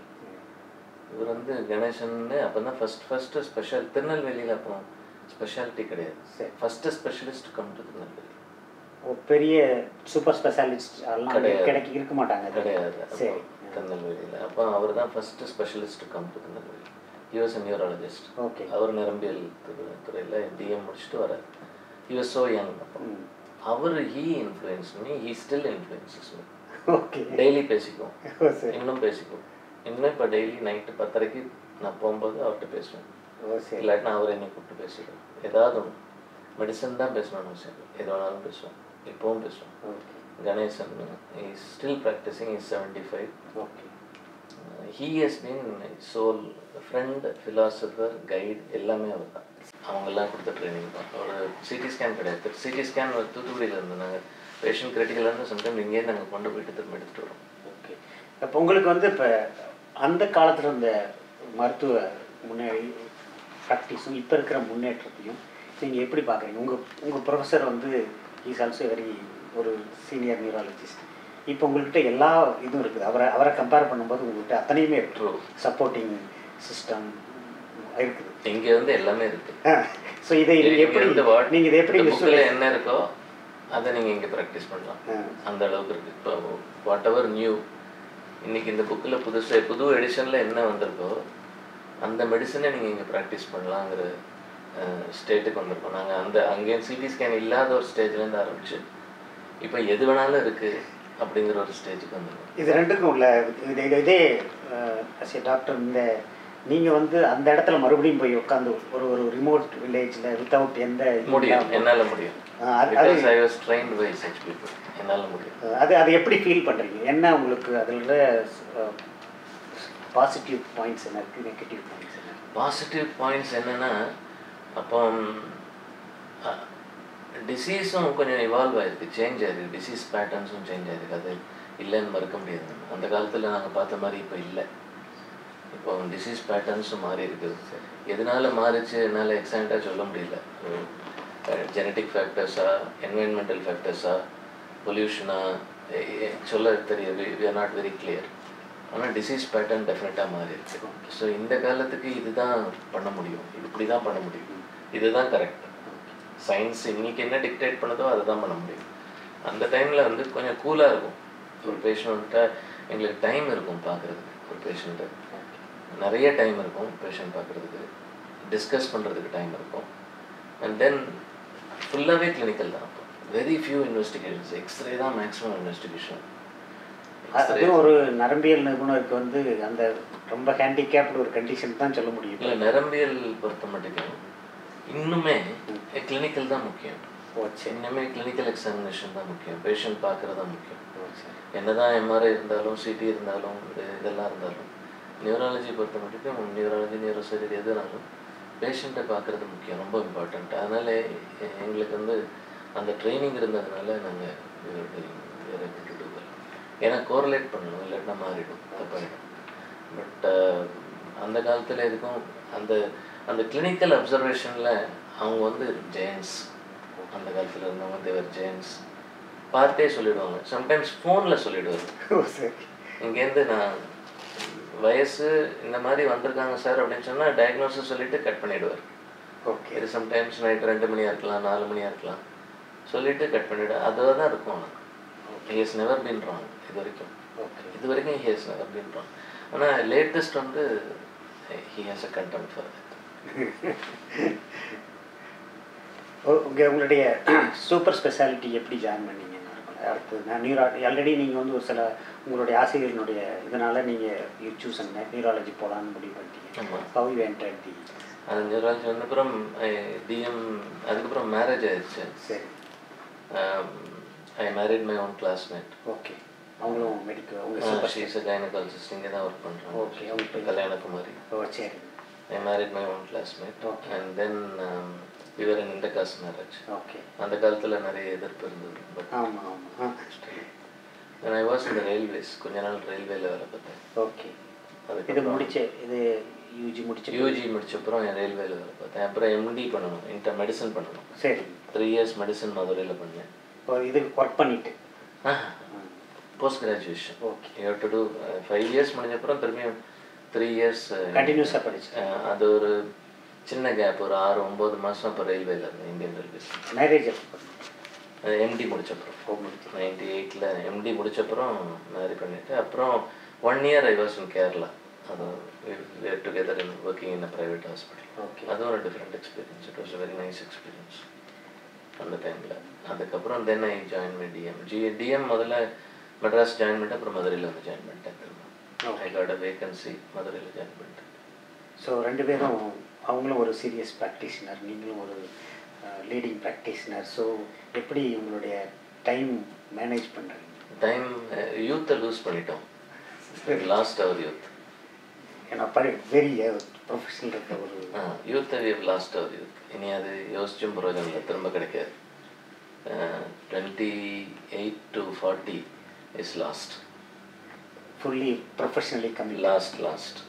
இவர் வந்து கணேசன்னு அப்போ தான் ஃபஸ்ட் ஃபஸ்ட்டு ஸ்பெஷல் திருநெல்வேலியில் அப்போ ஸ்பெஷாலிட்டி கிடையாது சரி first specialist come to Tirunelveli ஒரு பெரிய சூப்பர் ஸ்பெஷாலிஸ்ட் எல்லாம் கிடையாது. கிடைக்க இருக்க மாட்டாங்க கிடையாது அப்போ சரி திருநெல்வேலியில் அப்போ அவர் தான் first specialist come to Tirunelveli he was a neurologist okay அவர் நரம்பியல் துறை துறையில் டிஎம் முடிச்சுட்டு வரார் ஹி வாஸ் ஸோ யங் அப்போ ம் அவர் he influence me he still influences me okay daily பேசிக்குவோம் ஓ சரி இன்னும் பேசிக்குவோம் இன்னும் இப்போ டெய்லி நைட்டு பத்தரைக்கு நான் போகும்போது அவர்கிட்ட பேசுவேன் ஓ சரி இல்லாட்டினா அவர் என்னை கூப்பிட்டு பேசிடுவோம் ஏதாவது ஒன்று மெடிசன் தான் பேசணும்னு அவசியம் இல்லை. எது வேணாலும் பேசுவோம் இப்போவும் பேசுவோம் okay Ganesan is still practising is seventy five okay he has been sole friend philosopher guide எல்லாமே அவர் தான் அவங்கெல்லாம் கொடுத்த ட்ரைனிங் தான் ஒரு சிடி ஸ்கேன் கிடையாது சிடி ஸ்கேன் தூத்துக்குடியில் இருந்து நாங்கள் பேஷண்ட் கிரிட்டிக்கலாக இருந்து சம்டைம் இங்கேயே நாங்கள் கொண்டு போயிட்டு திரும்ப எடுத்துகிட்டு வரோம் ஓகே இப்போ உங்களுக்கு வந்து இப்போ அந்த காலத்தில் இருந்த மருத்துவ முன்னே ப்ராக்டிஸும் இப்போ இருக்கிற முன்னேற்றத்தையும் நீங்கள் எப்படி பார்க்குறீங்க உங்கள் உங்கள் ப்ரொஃபஸர் வந்து இஸ் ஆல்சோ வெரி ஒரு சீனியர் நியூராலஜிஸ்ட் இப்போ உங்கள்கிட்ட எல்லா இதுவும் இருக்குது அவரை அவரை கம்பேர் பண்ணும்போது உங்கள்கிட்ட அத்தனையுமே இருக்குது ட்ரூ சப்போர்ட்டிங் சிஸ்டம் இருக்குது இங்கே வந்து எல்லாமே இருக்குது ஸோ இதை நீங்க எப்படி வந்து what- நீங்கள் இதை எப்படி இந்த visualize- புக்கில் என்ன இருக்கோ அதை நீங்கள் இங்கே ப்ராக்டிஸ் பண்ணலாம் ஆ, அந்த அளவுக்கு இருக்குது இப்போ வாட் எவர் நியூ இன்னைக்கு இந்த புக்கில் புதுசு புது எடிஷனில் என்ன வந்திருக்கோ அந்த மெடிசனை நீங்கள் இங்கே ப்ராக்டிஸ் பண்ணலாங்கிற ஸ்டேட்டுக்கு வந்திருக்கோம் நாங்கள் அந்த அங்கேயும் சிடி ஸ்கேன் இல்லாத ஒரு ஸ்டேஜ்லேருந்து ஆரம்பிச்சு இப்போ எது வேணாலும் இருக்குது அப்படிங்கிற ஒரு ஸ்டேஜுக்கு வந்துருக்கோம் இது ரெண்டுக்கும் உள்ள இது இது- இதே அஸ் ஏ டாக்டர் இந்த நீங்கள் வந்து அந்த இடத்துல மறுபடியும் போய் உட்காந்து ஒரு ஒரு ரிமோட் வில்லேஜில் வித்தவுட் எந்த இதுவும் முடியும் இல்லாம- என்னால் முடியும் ஆ, அது அது because I was trained by such people என்னால் முடியும் அது அது எப்படி ஃபீல் பண்ணுறீங்க என்ன உங்களுக்கு அதில் பாசிட்டிவ் பாயிண்ட்ஸ் என்ன இருக்குது நெகட்டிவ் பாயிண்ட்ஸ் என்ன பாசிட்டிவ் பாயிண்ட்ஸ் என்னென்னா அப்போ டிசீஸும் கொஞ்சம் இவால்வ் ஆயிருக்கு சேஞ்ச் ஆயிருக்கு டிசீஸ் பேட்டர்ன்ஸும் சேஞ்ச் ஆயிருக்கு அது இல்லைன்னு மறுக்க முடியாது நம்ம. அந்த காலத்தில் நாங்கள் பார்த்த மாதிரி இப்போ இல்லை இப்போ டிசீஸ் பேட்டர்ன்ஸும் மாறி இருக்குது எதனால மாறிச்சு என்னால் எக்ஸாக்டாக சொல்ல முடியல ஜெனட்டிக் ஃபேக்டர்ஸா என்வைரன்மெண்டல் ஃபேக்டர்ஸா பொல்யூஷனா சொல்ல தெரிய we are not very clear ஆனால் டிசீஸ் பேட்டர்ன் டெஃபினட்டாக மாறி இருக்கு ஸோ இந்த காலத்துக்கு இதுதான் பண்ண முடியும் இது இப்படி தான் பண்ண முடியும் இதுதான் கரெக்ட் சயின்ஸ் இன்னைக்கு என்ன டிக்டேட் பண்ணுதோ அதை தான் பண்ண முடியும் அந்த டைமில் வந்து கொஞ்சம் கூலாக இருக்கும் ஒரு பேஷண்ட்டை எங்களுக்கு டைம் இருக்கும் பார்க்குறதுக்கு ஒரு பேஷண்ட்டை நிறைய டைம் இருக்கும் பேஷண்ட் பார்க்குறதுக்கு டிஸ்கஸ் பண்ணுறதுக்கு டைம் இருக்கும் அண்ட் தென் ஃபுல்லாகவே கிளினிக்கல் தான் அப்போ வெரி ஃபியூ இன்வெஸ்டிகேஷன்ஸ் எக்ஸ்ரே தான் மேக்ஸிமம் இன்வெஸ்டிகேஷன் அதுவும் ஒரு நரம்பியல் நிபுணருக்கு வந்து அந்த ரொம்ப ஹேண்டிகேப்டு ஒரு கண்டிஷன் தான் சொல்ல முடியும் இல்லை நரம்பியல் பொறுத்த மட்டுக்கும் இன்னுமே கிளினிக்கல் தான் முக்கியம் ஓ சரி இன்னுமே கிளினிக்கல் எக்ஸாமினேஷன் தான் முக்கியம் பேஷண்ட் பார்க்குறது தான் முக்கியம் ஓ சரி என்னதான் எம்ஆர்ஐ இருந்தாலும் சிடி இருந்தாலும் இது இதெல்லாம் இருந்தாலும் நியூராலஜி பொறுத்த மட்டுக்கும் நியூராலஜி நியூரோ சர்ஜரி எதுனாலும் பேஷண்ட்டை பார்க்குறது முக்கியம் ரொம்ப இம்பார்ட்டண்ட் அதனால எ- எங்களுக்கு வந்து அந்த ட்ரைனிங் இருந்ததுனால நாங்கள் வேறு விட்டுட்டு ஏன்னா கோரிலேட் பண்ணணும் இல்லாட்டினா மாறிடும் தப்பாயிடும் பட் அந்த காலத்தில் இருக்கும் அந்த அந்த கிளினிக்கல் அப்சர்வேஷனில் அவங்க வந்து ஜெயன்ஸ் அந்த காலத்தில் இருந்தவங்க தேவர் ஜெயன்ஸ் பார்த்தே சொல்லிடுவாங்க சம்டைம்ஸ் ஃபோனில் சொல்லிடுவாரு ஓ சரி இங்கேருந்து நான் வயசு இந்த மாதிரி வந்திருக்காங்க சார் அப்படின்னு சொன்னால் டயக்னோசிஸ் சொல்லிட்டு கட் பண்ணிடுவார் ஓகே இது சம்டைம்ஸ் நைட் ரெண்டு மணியாக இருக்கலாம் நாலு மணியாக இருக்கலாம் சொல்லிட்டு கட் பண்ணிவிடு அதுவாக தான் இருக்கும் அவனுக்கு he has never been wrong இது வரைக்கும் ஓகே இது வரைக்கும் he has never been wrong ஆனால் லேட்டஸ்ட் வந்து he has a condemn for உங்கள் உங்களுடைய சூப்பர் ஸ்பெஷாலிட்டி எப்படி ஜாயின் பண்ணீங்க அடுத்து நான் நியூரா ஆல்ரெடி நீங்கள் வந்து ஒரு சில உங்களுடைய ஆசிரியர்களுடைய இதனால் நீங்கள் யூ சூஸ் பண்ண நியூராலஜி போகலான்னு முடிவு பண்ணிட்டீங்க ஆமாம் ஹவ் யூ என்டர் தி அது நியூராலஜி வந்தப்புறம் டிஎம் அதுக்கப்புறம் மேரேஜ் ஆயிடுச்சு சரி I married my own classmate okay அவங்களும் மெடிக்கல் உங்கள் சூப்பர் ஷீஸ் அ கைனகாலஜிஸ்ட் இங்கே தான் ஒர்க் பண்ணுறாங்க ஓகே அவங்க கல்யாணகுமாரி ஓ சரி I married my own classmate Okay. And then இவர் இன் இன்டர்காஸ்ட் மேரேஜ் ஓகே அந்த காலத்தில் நிறைய எதிர்ப்பு இருந்தது பட் ஆமாம் ஆமாம் ஐ வாஸ் இந்த ரயில்வேஸ் கொஞ்ச நாள் ரயில்வேல வேலை பார்த்தேன் ஓகே இது அதுக்கப்புறம் முடிச்ச இது யூஜி முடிச்ச யூஜி முடிச்சப்புறம் என் ரயில்வேல வேலை பார்த்தேன் அப்புறம் எம்டி பண்ணணும் இன்டர் மெடிசன் பண்ணணும் சரி த்ரீ இயர்ஸ் மெடிசன் மதுரையில் பண்ணேன் இப்போ இது ஒர்க் பண்ணிட்டு post graduation okay you to two five years முடிஞ்சப்புறம் திரும்பியும் த்ரீ இயர்ஸ் கண்டினியூஸாக படிச்சு அது ஒரு சின்ன கேப் ஒரு ஆறு ஒம்பது மாதம் அப்போ ரயில்வேல இருந்தேன் இந்தியன் ரயில்வேஸ் மேரேஜ் எப்போ பண்ணீங்க எம்டி முடிச்சப்புறம் ஓ முடிச்சு நைன்டி எயிட்டில் எம்டி முடிச்சப்புறம் மேரி பண்ணிவிட்டு அப்புறம் one year I was in Kerala அது together in working in a private hospital okay அதுவும் ஒரு different experience it was very nice experience அந்த டைமில் அதுக்கப்புறம் then I join my DM G DM முதல்ல மெட்ராஸ் ஜாயின் பண்ணிட்டு அப்புறம் மதுரையில் வந்து ஜாயின் பண்ணிட்டேன் திரும்ப ஐ காட் அ வேகன்சி மதுரையில் ஜாயின் பண்ணிட்டேன் ஸோ ரெண்டு பேரும் அவங்களும் ஒரு சீரியஸ் ப்ராக்டிஷனர் நீங்களும் ஒரு லீடிங் ப்ராக்டிஷனர் ஸோ எப்படி உங்களுடைய டைம் மேனேஜ் பண்ணுறீங்க டைம் யூத்தை லூஸ் பண்ணிட்டோம் லாஸ்ட் அவர் யூத் ஏன்னா பரி வெரி ப்ரொஃபஷனல் இருக்க ஒரு யூத்தை வி லாஸ்ட் அவர் யூத் இனி அது யோசிச்சும் பிரயோஜனம் இல்லை திரும்ப கிடைக்காது twenty eight to forty is lost fully professionally கம்மி லாஸ்ட் லாஸ்ட்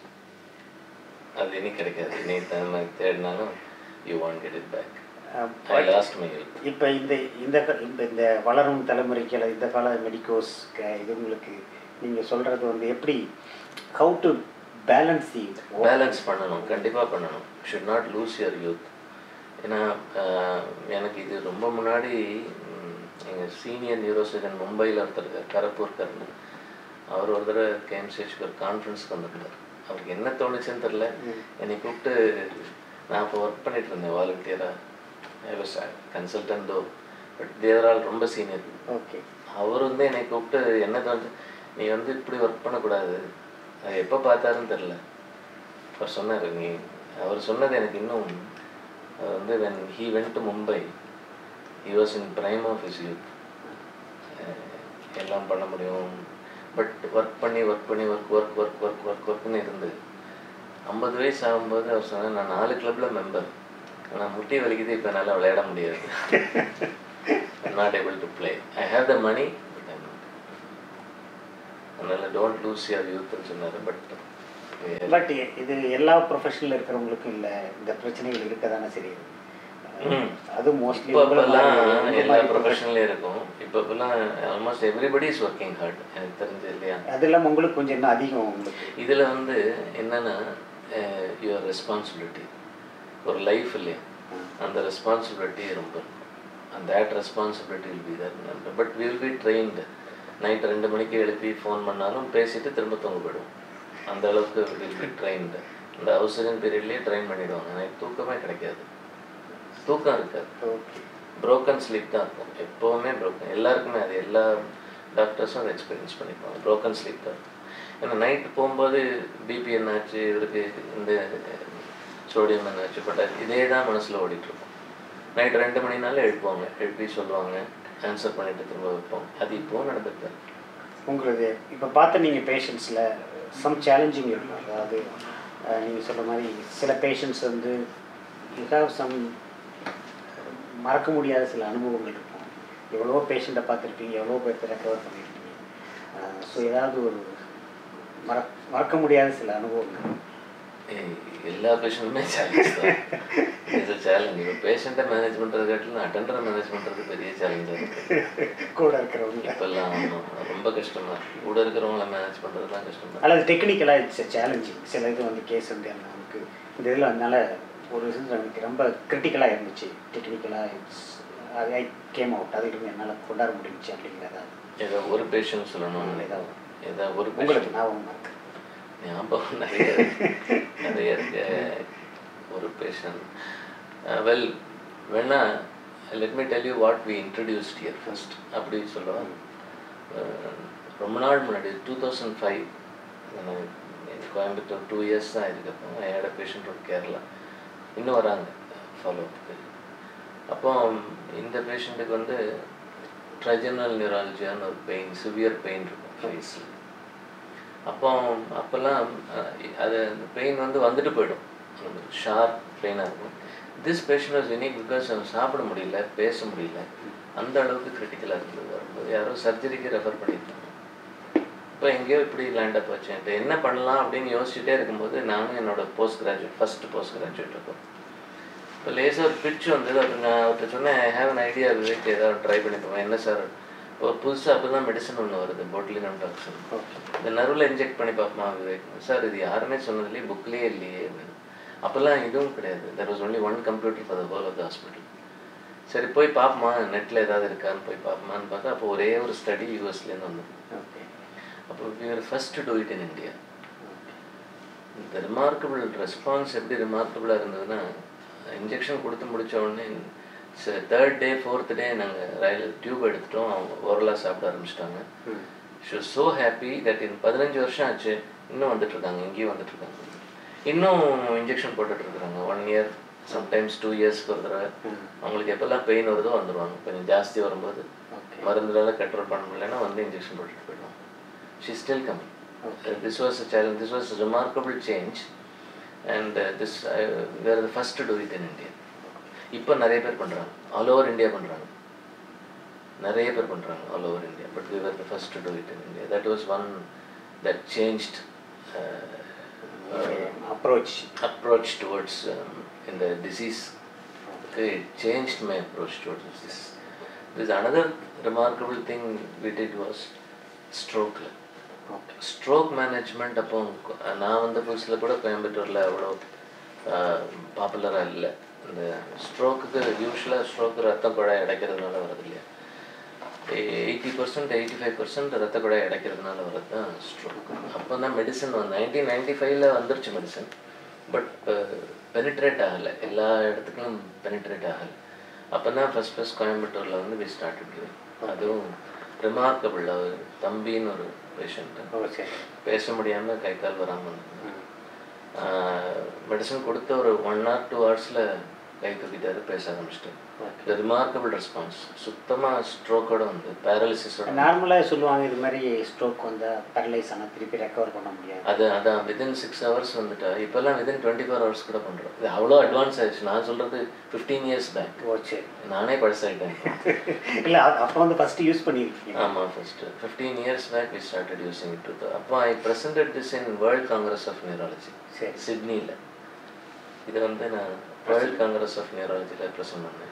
அது இனி கிடைக்காது இனி நம்ம தேடினாலும் you want get it back I lost my youth இப்போ இந்த இந்த க- இந்த இந்த வளரும் தலைமுறைக்கு அல்லது இந்த கால மெடிக்கோஸ் இதுங்களுக்கு நீங்கள் சொல்கிறது வந்து எப்படி how to balance the balance பண்ணணும் கண்டிப்பாக பண்ணணும் should not lose your youth ஏன்னா ஆஹ், எனக்கு இது ரொம்ப முன்னாடி எங்கள் சீனியர் நியூரோசர்ஜன் மும்பையில் ஒருத்தர் இருக்கார் கரப்பூர்கர்னு அவர் ஒரு தடவை கேம்சிஹெச்க்கு ஒரு கான்ஃபரன்ஸ்க்கு வந்திருந்தார் அவருக்கு என்ன தோணுச்சுன்னு தெரில என்னை கூப்பிட்டு நான் இப்போ ஒர்க் பண்ணிட்டு இருந்தேன் வாலண்டியராக I was consultant though but தேவரால் ரொம்ப சீனியர் ஓகே அவர் வந்து என்னை கூப்பிட்டு என்ன தோணுச்சு நீ வந்து இப்படி ஒர்க் பண்ணக்கூடாது அது எப்போ பார்த்தாருன்னு தெரில அவர் சொன்னார் நீ அவர் சொன்னது எனக்கு இன்னும் அது வந்து when he went to Mumbai he was in prime of his youth எல்லாம் பண்ண முடியும் பட் ஒர்க் பண்ணி ஒர்க் பண்ணி work work work work work ஒர்க்னு இருந்து ஐம்பது வயசு ஆகும்போது அவர் சொன்னார் நான் நாலு கிளப்பில் மெம்பர் ஆனால் முட்டி வலிக்குது இப்போ என்னால் விளையாட முடியாது not able to play I have the money but I அதனால் டோன்ட் லூஸ் யுவர் யூத்னு சொன்னார் பட் பட் இது எல்லா ப்ரொஃபஷனில் இருக்கிறவங்களுக்கும் இல்லை இந்த பிரச்சனைகள் இருக்க தானே சரி ம். அது மோஸ்ட்லி இப்போ இப்போல்லாம் எல்லா ப்ரொஃபஷனலையும் இருக்கும் இப்போ இப்போல்லாம் almost everybody is working hard எனக்கு தெரிஞ்சு இல்லையா அது இல்லாமல் உங்களுக்கு கொஞ்சம் இன்னும் அதிகம் உங்களுக்கு இதில் வந்து என்னென்னா யுவர் ரெஸ்பான்சிபிலிட்டி ஒரு லைஃப் இல்லையா அந்த ரெஸ்பான்சிபிலிட்டி ரொம்ப அந்த that responsibility will be there but will be trained night ரெண்டு மணிக்கு எழுப்பி ஃபோன் பண்ணாலும் பேசிட்டு திரும்ப தூங்க போயிடுவோம் அந்த அளவுக்கு வில் பி ட்ரெயின்டு அந்த அவசரம் பீரியட்லேயே ட்ரெயின் பண்ணிவிடுவாங்க நைட் தூக்கமே கிடைக்காது தூக்கம் இருக்காது ஓகே broken ஸ்லீப் தான் இருக்கும் எப்போவுமே broken எல்லாருக்குமே அது எல்லா டாக்டர்ஸும் அதை எக்ஸ்பீரியன்ஸ் பண்ணிப்பாங்க broken ஸ்லீப் தான் இருக்கும் ஏன்னா நைட்டு போகும்போது பிபி என்னாச்சு இவருக்கு இந்த சோடியம் என்னாச்சு பட் இதே தான் மனசில் ஓடிட்டுருக்கும் நைட் ரெண்டு மணினால எழுப்புவாங்க எழுப்பி சொல்லுவாங்க ஆன்சர் பண்ணிட்டு திரும்ப வைப்போம் அது இப்போவும் நடந்துட்டு தான் இருக்கு. உங்களுது இப்போ பார்த்த நீங்கள் பேஷண்ட்ஸில் சம் சேலஞ்சிங் இருக்கும் அதாவது நீங்கள் சொல்கிற மாதிரி சில பேஷண்ட்ஸ் வந்து யூ ஹாவ் சம் மறக்க முடியாத சில அனுபவங்கள் இருக்கும் எவ்வளவோ பேஷண்ட்டை பார்த்துருப்பீங்க எவ்வளோ பேர்த்த ரெக்கவர் பண்ணியிருப்பீங்க ஸோ ஏதாவது ஒரு மற மறக்க முடியாத சில அனுபவங்கள் ஏய், எல்லா பேஷண்ட்டுமே சேலஞ்ச் தான் இது சேலஞ்ச் இப்போ பேஷண்ட்டை மேனேஜ் பண்ணுறது காட்டிலும் அட்டெண்டரை மேனேஜ் பண்ணுறது பெரிய சேலஞ்சாக இருக்குது கூட இருக்கிறவங்க இப்போல்லாம் ஆமாம் ரொம்ப கஷ்டமா இருக்கு கூட இருக்கிறவங்கள மேனேஜ் பண்ணுறது தான் கஷ்டம் தான் அல்லது டெக்னிக்கலாக இட்ஸ் சேலஞ்சிங் சில இது வந்து கேஸ் வந்து என்ன நமக்கு இந்த இதில் அதனால ஒரு இது எனக்கு ரொம்ப கிரிட்டிக்கலாக இருந்துச்சு டெக்னிக்கலாக இட்ஸ் அது ஐ கேம் அவுட் அது இருந்து என்னால் கொண்டாட முடிஞ்சுச்சு அப்படிங்கிறதா ஏதோ ஒரு பேஷண்ட் சொல்லணும் ஏதாவது ஏதோ ஒரு patient. உங்களுக்கு ஞாபகம் இருக்கு ஞாபகம் நிறைய இருக்கு. நிறைய இருக்கு ஒரு பேஷண்ட் வெல் வேணா let me tell you what we introduced year first அப்படி சொல்லுவேன் ரொம்ப நாள் முன்னாடி two thousand five Coimbatore two years தான் இருக்கப்போ ஏட பேஷண்ட் ஒரு கேரளா இன்னும் வராங்க ஃபாலோ அப்போ இந்த பேஷண்ட்டுக்கு வந்து ட்ரைஜனல் நியூராலஜியான ஒரு பெயின் சிவியர் பெயின் இருக்கும் ஃபேஸில் அப்போ அப்போல்லாம் அஹ், அது அந்த பெயின் வந்து வந்துட்டு போயிடும் ஷார்ப் பெயினாக இருக்கும் this patient was unique because அவன் சாப்பிட முடியல பேச முடியல அந்த அளவுக்கு கிரிட்டிக்கலாக இருந்தது வரும்போது யாரோ சர்ஜரிக்கு ரெஃபர் பண்ணியிருந்தாங்க இப்போ எங்கேயோ இப்படி லேண்டப் வச்சேன்ட்டு என்ன பண்ணலாம் அப்படின்னு யோசிச்சுட்டே இருக்கும்போது நானும் என்னோட post graduate first post graduate இருக்கும் இப்போ லேசாக ஒரு பிட்ச் வந்தது அப்போ நான் அவர்கிட்ட சொன்னேன் I have an idea Vivek ஏதாவது ட்ரை பண்ணி போவேன் என்ன சார் இப்போ புதுசாக அப்போ தான் மெடிசன் ஒன்று வருது பொட்லினம் டாக்ஸின் ஓகே இந்த நர்வில் இன்ஜெக்ட் பண்ணி பார்ப்போமா விவேக் சார் இது யாருமே சொன்னதுலேயே புக்லேயே இல்லையே அப்படின்னு அப்போல்லாம் இதுவும் கிடையாது there was only one computer for the whole of the hospital சரி போய் பார்ப்போமா நெட்டில் ஏதாவது இருக்கான்னு போய் பார்ப்போமான்னு பார்த்தா அப்போ ஒரே ஒரு ஸ்டடி யூஎஸ்லேருந்து வந்தது ஓகே அப்போ we are first to it in India இந்த ரிமார்க்கபிள் ரெஸ்பான்ஸ் எப்படி ரிமார்க்கபிளாக இருந்ததுன்னா இன்ஜெக்ஷன் கொடுத்து முடிச்ச உடனே தேர்ட் டே ஃபோர்த் டே நாங்கள் ரயில் டியூப் எடுத்துட்டோம் அவங்க ஓரலாக சாப்பிட ஆரம்பிச்சிட்டாங்க ம் she was so happy that in பதினஞ்சு வருஷம் ஆச்சு இன்னும் வந்துட்டு இருக்காங்க இங்கேயும் வந்துட்டு இருக்காங்க இன்னும் இன்ஜெக்ஷன் போட்டுட்டு இருக்காங்க ஒன் இயர் சம்டைம்ஸ் டூ இயர்ஸ்க்கு ஒரு தடவை ம் அவங்களுக்கு எப்போல்லாம் பெயின் வருதோ வந்துடுவாங்க கொஞ்சம் ஜாஸ்தி வரும்போது ஓகே மருந்துனால கண்ட்ரோல் பண்ண முடியலன்னா வந்து இன்ஜெக்ஷன் போட்டுட்டு போயிடுவாங்க she still coming this was a challenge this was remarkable change and this were the first to it in India இப்போ நிறைய பேர் பண்ணுறாங்க ஆல் ஓவர் இந்தியா பண்ணுறாங்க நிறைய பேர் பண்ணுறாங்க all over India but we were the first to it in India that was one that changed approach approach towards um, in the disease okay, it changed my approach towards this there's another remarkable thing we did was stroke okay stroke management அப்போ கொ- நான் வந்த புதுசில் கூட கோயம்புத்தூரில் அவ்வளோ பாப்புலராக இல்லை இந்த ஸ்ட்ரோக்குக்கு யூஸ்வலாக ஸ்ட்ரோக்கு ரத்த குழாய் அடைக்கிறதுனால வருது இல்லையா eighty percent eighty five percent ரத்த குழாய் அடைக்கிறதுனால வரது தான் ஸ்ட்ரோக் அப்போ தான் மெடிசன் வந்து நைன்டீன் நைன்டி ஃபைவ்ல வந்துருச்சு மெடிசன் பட் பெனிட்ரேட் ஆகலை எல்லா இடத்துக்கும் பெனிட்ரேட் ஆகலை அப்போ தான் ஃபஸ்ட் ஃபஸ்ட் கோயம்புத்தூரில் வந்து வி ஸ்டார்டட் டூயிங் அதுவும் ரிமார்க்கபிள் அவர் தம்பின்னு ஒரு பேஷண்ட்டு ஓ சரி பேச முடியாமல் கை கால் வராமல் ம் மெடிசன் கொடுத்த ஒரு ஒன் ஹவர் டூ ஹவர்ஸில் கை தூக்கிட்டாரு பேச ஆரம்பிச்சிட்டு ஓகே ரிமார்க்கபிள் ரெஸ்பான்ஸ் சுத்தமாக ஸ்ட்ரோக்கோட வந்து பேரலிசிஸோட நார்மலாக சொல்லுவாங்க இது மாதிரி ஸ்ட்ரோக் வந்தால் பேரலைஸ் ஆனால் திருப்பி ரெக்கவர் பண்ண முடியாது அது அதான் வித்தின் சிக்ஸ் ஹவர்ஸ் வந்துட்டா இப்போல்லாம் வித்தின் டுவெண்ட்டி ஃபோர் ஹவர்ஸ் கூட பண்ணுறோம் இது அவ்வளோ அட்வான்ஸ் ஆயிடுச்சு நான் சொல்கிறது ஃபிஃப்டீன் இயர்ஸ் பேக் ஓ சரி நானே பழசாயிட்டேன் இல்லை அப்போ வந்து ஃபஸ்ட்டு யூஸ் பண்ணியிருக்கீங்க ஆமாம் first fifteen years back we started using it to அப்போ I presented this in World Congress of Neurology சரி சிட்னியில் இது வந்து நான் வேர்ல்ட் காங்கிரஸ் ஆஃப் நியூராலஜியில் ப்ரெசென்ட் பண்ணேன்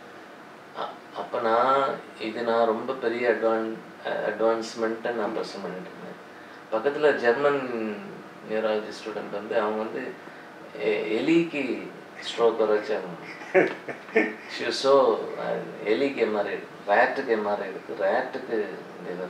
அப்போ நான் இது நான் ரொம்ப பெரிய அட்வான் அட்வான்ஸ்மெண்ட்டை நான் ப்ரெசென்ட் பண்ணிட்டு இருந்தேன் பக்கத்தில் ஜெர்மன் நியூராலஜி ஸ்டூடெண்ட் வந்து அவங்க வந்து எ- எலிக்கு ஸ்ட்ரோக் வர வச்சு அவங்க ஸோ எலிக்கு எம்ஆர்ஐ எடுக்கு ரேட்டுக்கு எம்ஆர்ஐ எடுக்கு ரேட்டுக்கு liver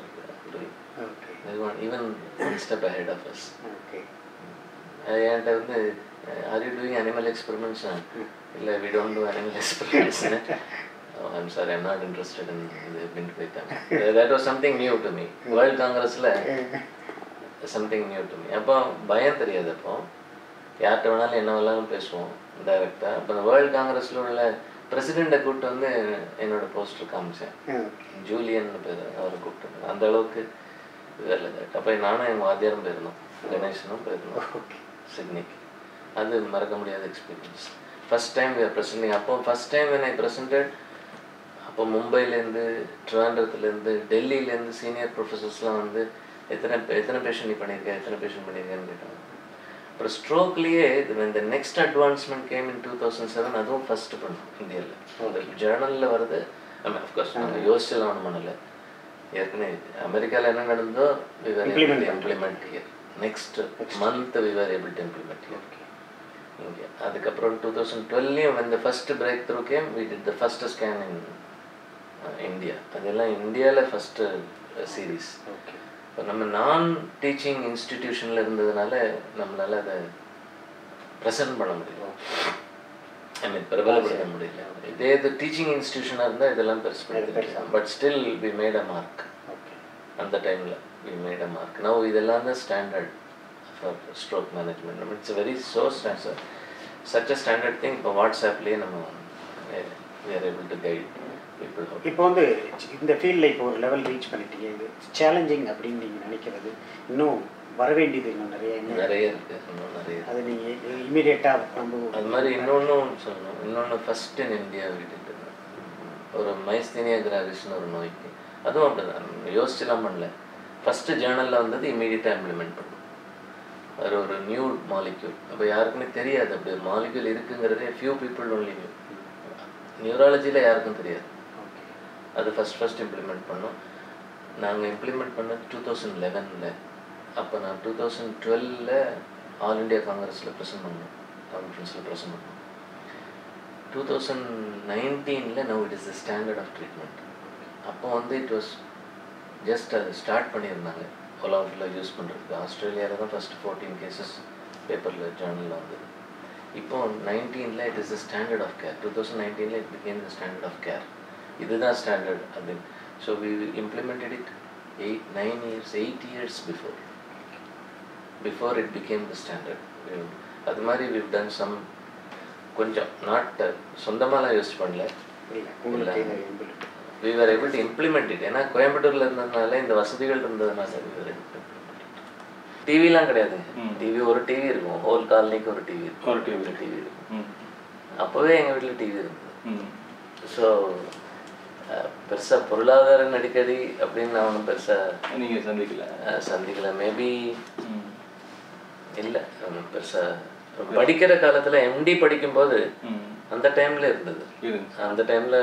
okay even one step ahead of us okay அது என்கிட்ட வந்து are you doing animal experiments இல்லை we don't do animal experiments I'm sir I'm not interested in இது அப்படின்ட்டு போயிட்டாங்க that was something new to me World காங்கிரஸில் something new to me அப்போ பயம் தெரியாது அப்போ யார்கிட்ட வேணாலும் என்ன வேணாலும் பேசுவோம் டைரெக்டாக அப்போ வேர்ல்ட் காங்கிரஸில் உள்ள பிரசிடெண்ட்டை கூப்பிட்டு வந்து என்னோட போஸ்டர் காமிச்சேன் ஓகே ஜூலியன் பேர் அவரை கூப்பிட்டு அந்த அளவுக்கு வேலை அப்போ நானும் எங்கள் வாத்தியாரும் போயிருந்தோம் கணேசனும் போயிருந்தோம் ஓகே சிட்னிக்கு அது மறக்க முடியாத experience first time we are presenting அப்போ first time when I presented அப்போ மும்பைலேருந்து ட்ரிவாண்டரத்துலேருந்து டெல்லியிலேருந்து சீனியர் ப்ரொஃபஸர்ஸ்லாம் வந்து எத்தனை எத்தனை பேஷண்ட் நீ பண்ணியிருக்க எத்தனை பேஷண்ட் பண்ணியிருக்கேன்னு கேட்டாங்க அப்புறம் ஸ்ட்ரோக்லேயே இந்த next advancement came in two thousand seven அதுவும் ஃபஸ்ட்டு பண்ணோம் இந்தியாவில் அந்த ஜேர்னலில் வருது அஃப்கோர்ஸ் நாங்கள் யோசிச்செல்லாம் ஒன்றும் பண்ணலை ஏற்கனவே அமெரிக்காவில் என்ன நடந்ததோ Implement implement year next month we are able to implement year okay இங்கே அதுக்கப்புறம் டூ தௌசண்ட் டுவெல்லையும் இந்த first breakthrough came we did the first scan in India அதெல்லாம் இந்தியாவில் ஃபஸ்ட்டு சீரீஸ் ஓகே இப்போ நம்ம நான் டீச்சிங் இன்ஸ்டிடியூஷனில் இருந்ததுனால நம்மளால அதை ப்ரெசென்ட் பண்ண முடியும் ஐ மீன் பிரபலப்படுத்த முடியல இதே இது டீச்சிங் இன்ஸ்டிடியூஷனாக இருந்தால் இதெல்லாம் பெருசு பண்ணிருக்கலாம் but still we made a mark okay அந்த டைமில் we made a mark now இதெல்லாம் தான் standard for stroke management it's very so standard such a standard thing இப்போ வாட்ஸ்அப்லேயே நம்ம we are able to guide people how இப்போ வந்து இந்த ஃபீல்டில் இப்போ ஒரு லெவல் ரீச் பண்ணிட்டீங்க இது சேலஞ்சிங் அப்படின்னு நீங்கள் நினைக்கிறது இன்னும் வர வேண்டியது இன்னும் நிறைய என்ன நிறைய இருக்குது இன்னும் நிறைய அது நீங்கள் இமீடியட்டாக நம்ம அது மாதிரி இன்னொன்றும் சொல்லணும் இன்னொன்று ஃபஸ்ட் இன் இந்தியா விட்டுட்டு ஒரு மைஸ்தீனியா கிராவிஸ்னு ஒரு நோய்க்கு அதுவும் அப்படிதான் யோசிச்சுலாம் பண்ணல ஃபஸ்ட்டு ஜேர்னலில் வந்தது இமீடியட்டாக இம்ப்ளிமெண்ட் பண்ணும் அது ஒரு நியூ மாலிக்யூல் அப்போ யாருக்குமே தெரியாது அப்படி ஒரு மாலிக்யூல் இருக்குங்கிறதே ஃபியூ பீப்புள் ஒன்லி நியூ நியூராலஜியில் யாருக்கும் தெரியாது ஓகே அது ஃபஸ்ட் ஃபஸ்ட் இம்ப்ளிமெண்ட் பண்ணோம் நாங்கள் இம்ப்ளிமெண்ட் பண்ணது டூ தௌசண்ட் லெவனில் அப்போ நான் டூ தௌசண்ட் டுவெலில் ஆல் இண்டியா காங்கிரஸில் ப்ரெசென்ட் பண்ணோம் கான்ஃபரன்ஸில் ப்ரெசென்ட் பண்ணோம் டூ தௌசண்ட் நைன்டீனில் now it is the standard of treatment அப்போ வந்து இட் வாஸ் ஜஸ்ட் அது ஸ்டார்ட் பண்ணியிருந்தாங்க ஒலாவில் யூஸ் பண்ணுறதுக்கு ஆஸ்திரேலியாவில் தான் ஃபஸ்ட்டு ஃபோர்டீன் கேசஸ் பேப்பரில் ஜேர்னலில் வந்தது இப்போ நைன்டீனில் it is the standard of care two thousand நைன்டீனில் it became the standard of care இதுதான் ஸ்டாண்டர்ட் அப்படின்னு so we implemented it eight nine years eight years before before it became the standard அது மாதிரி we've done some கொஞ்சம் not சொந்தமாலாம் use பண்ணல இல்லை உங்களுக்கு இது inbuilt. We are able to implement it ஏன்னா கோயம்புத்தூர்ல இருந்ததுனால இந்த வசதிகள் இருந்ததுனால டிவிலாம் கிடையாது டிவி ஒரு டிவி இருக்கும் ஹோல் காலனிக்கு ஒரு டிவி இருக்கும் ஒரு TV. டிவி இருக்கும் ம் அப்போவே எங்கள் வீட்டில் டிவி இருந்தது ம் ஸோ பெருசாக பொருளாதார நெருக்கடி அப்படின்னு நான் ஒன்றும் பெருசாக நீங்கள் சந்திக்கல சந்திக்கல மேபி ம் இல்லை பெருசாக படிக்கிற காலத்தில் எம்டி படிக்கும்போது ம் அந்த டைமில் இருந்தது இருந்துச்சு அந்த டைமில்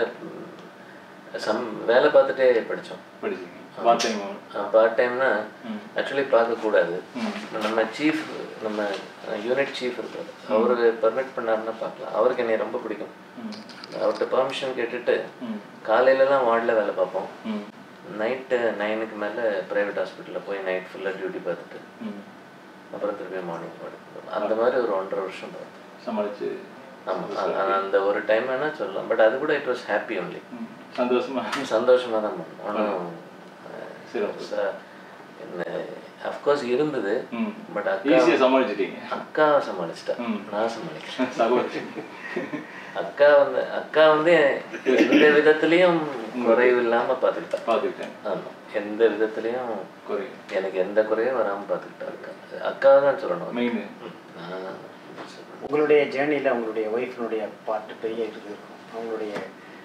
சம் வேலை பார்த்துட்டே படித்தோம் படிச்சீங்க பார்ட் டைம் பார்ட் டைம்னா ம் ஆக்சுவலி பார்க்கக்கூடாது ம் நம்ம சீஃப் நம்ம யூனிட் சீஃப் இருக்காரு அவரு பர்மிட் பண்ணாருன்னா பார்க்கலாம் அவருக்கு என்னை ரொம்ப பிடிக்கும் ம் அவர்கிட்ட பெர்மிஷன் கேட்டுட்டு ம் காலையிலலாம் வார்டில் வேலை பார்ப்போம் ம் நைட்டு நைனுக்கு மேலே ப்ரைவேட் ஹாஸ்பிட்டலில் போய் நைட் ஃபுல்லாக டியூட்டி பார்த்துட்டு ம் அப்புறம் திருப்பி மார்னிங் படுக்கணும் அந்த மாதிரி ஒரு ஒன்றரை வருஷம் பார்த்தேன் சமாளிச்சு ஆமாம் அந்த ஒரு டைம் வேணா சொல்லலாம் பட் அது கூட இட் வாஸ் ஹாப்பி ஒன்லி ம் சந்தோஷமா சந்தோஷமாக தான் பண்ணோம் ஆனால் சிறப்பு. என்ன அஃப்கோர்ஸ் இருந்தது ம் பட் அக்கா ஈஸியாக சமாளிச்சிட்டீங்க அக்கா சமாளிச்சிட்டா ம். நான் சமாளிக்கிறேன் சகோதரி அக்கா வந்து அக்கா வந்து எந்த விதத்துலேயும் குறைவு இல்லாமல் பார்த்துக்கிட்டா பார்த்துக்கிட்டேன் ஆமாம் எந்த விதத்துலேயும் குறையும் எனக்கு எந்த குறையும் வராமல் பார்த்துக்கிட்டா அக்கா அக்கா தான் சொல்லணும் மெயின் ம், நான் உங்களுடைய ஜேர்னியில் உங்களுடைய ஒய்ஃபினுடைய பார்ட் பெரிய இது இருக்கும் அவங்களுடைய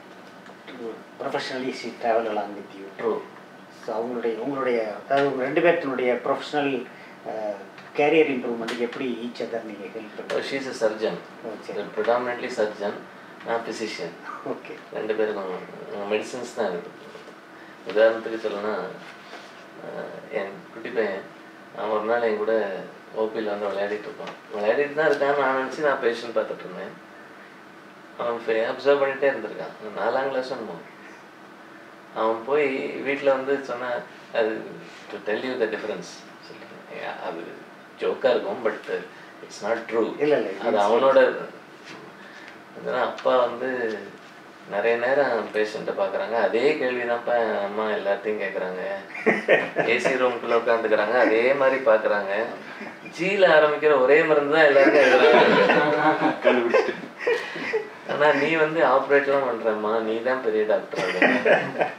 professionally see travel along with you true so அவங்களுடைய உங்களுடைய அதாவது உங்க ரெண்டு பேர்த்தினுடைய ப்ரொஃபஷனல் கேரியர் இம்ப்ரூவ்மெண்ட்டுக்கு எப்படி ஈச் அதர் நீங்கள் ஹெல்ப் பண்ணுறது ஷீஸ் அ சர்ஜன் சரி ப்ரிடாமினெட்லி சர்ஜன் நான் ஃபிசிஷியன் ஓகே ரெண்டு பேருக்கும் மெடிசன்ஸ் தான் இருக்கு உதாரணத்துக்கு சொல்லணும்னா அஹ், என் குட்டி பையன் அவன் ஒரு நாள் என் கூட ஓபியில் வந்து விளையாடிட்டு இருப்பான் விளையாடிட்டு தான் இருக்கான்னு நான் நினச்சி நான் பேஷண்ட் பார்த்துட்டு இருந்தேன் அவன் அப்சர்வ் பண்ணிகிட்டே இருந்திருக்கான் அவன் நாலாம் கிளாஸ் என்னமோ அவன் போய் வீட்டில் வந்து சொன்னா அது to tell you the difference சொல்லிட்டேன் அது ஜோக்காக இருக்கும் பட் இட்ஸ் நாட் ட்ரூ இல்லை இல்லை அது அவனோட அதனால் அப்பா வந்து நிறைய நேரம் பேஷண்ட்டை பார்க்குறாங்க அதே கேள்வி தான்ப்பா அம்மா எல்லாத்தையும் கேட்குறாங்க ஏசி ரூம்குள்ளே உட்காந்துக்கிறாங்க அதே மாதிரி பார்க்குறாங்க ஜீல ஆரம்பிக்கிற ஒரே மருந்து தான் எல்லாருக்கும் எழுதுறாங்க கண்டுபிடிச்சிட்டு ஆனால் நீ வந்து ஆப்ரேட்லாம் பண்ணுறம்மா நீ தான் பெரிய டாக்டர் அப்படின்னு.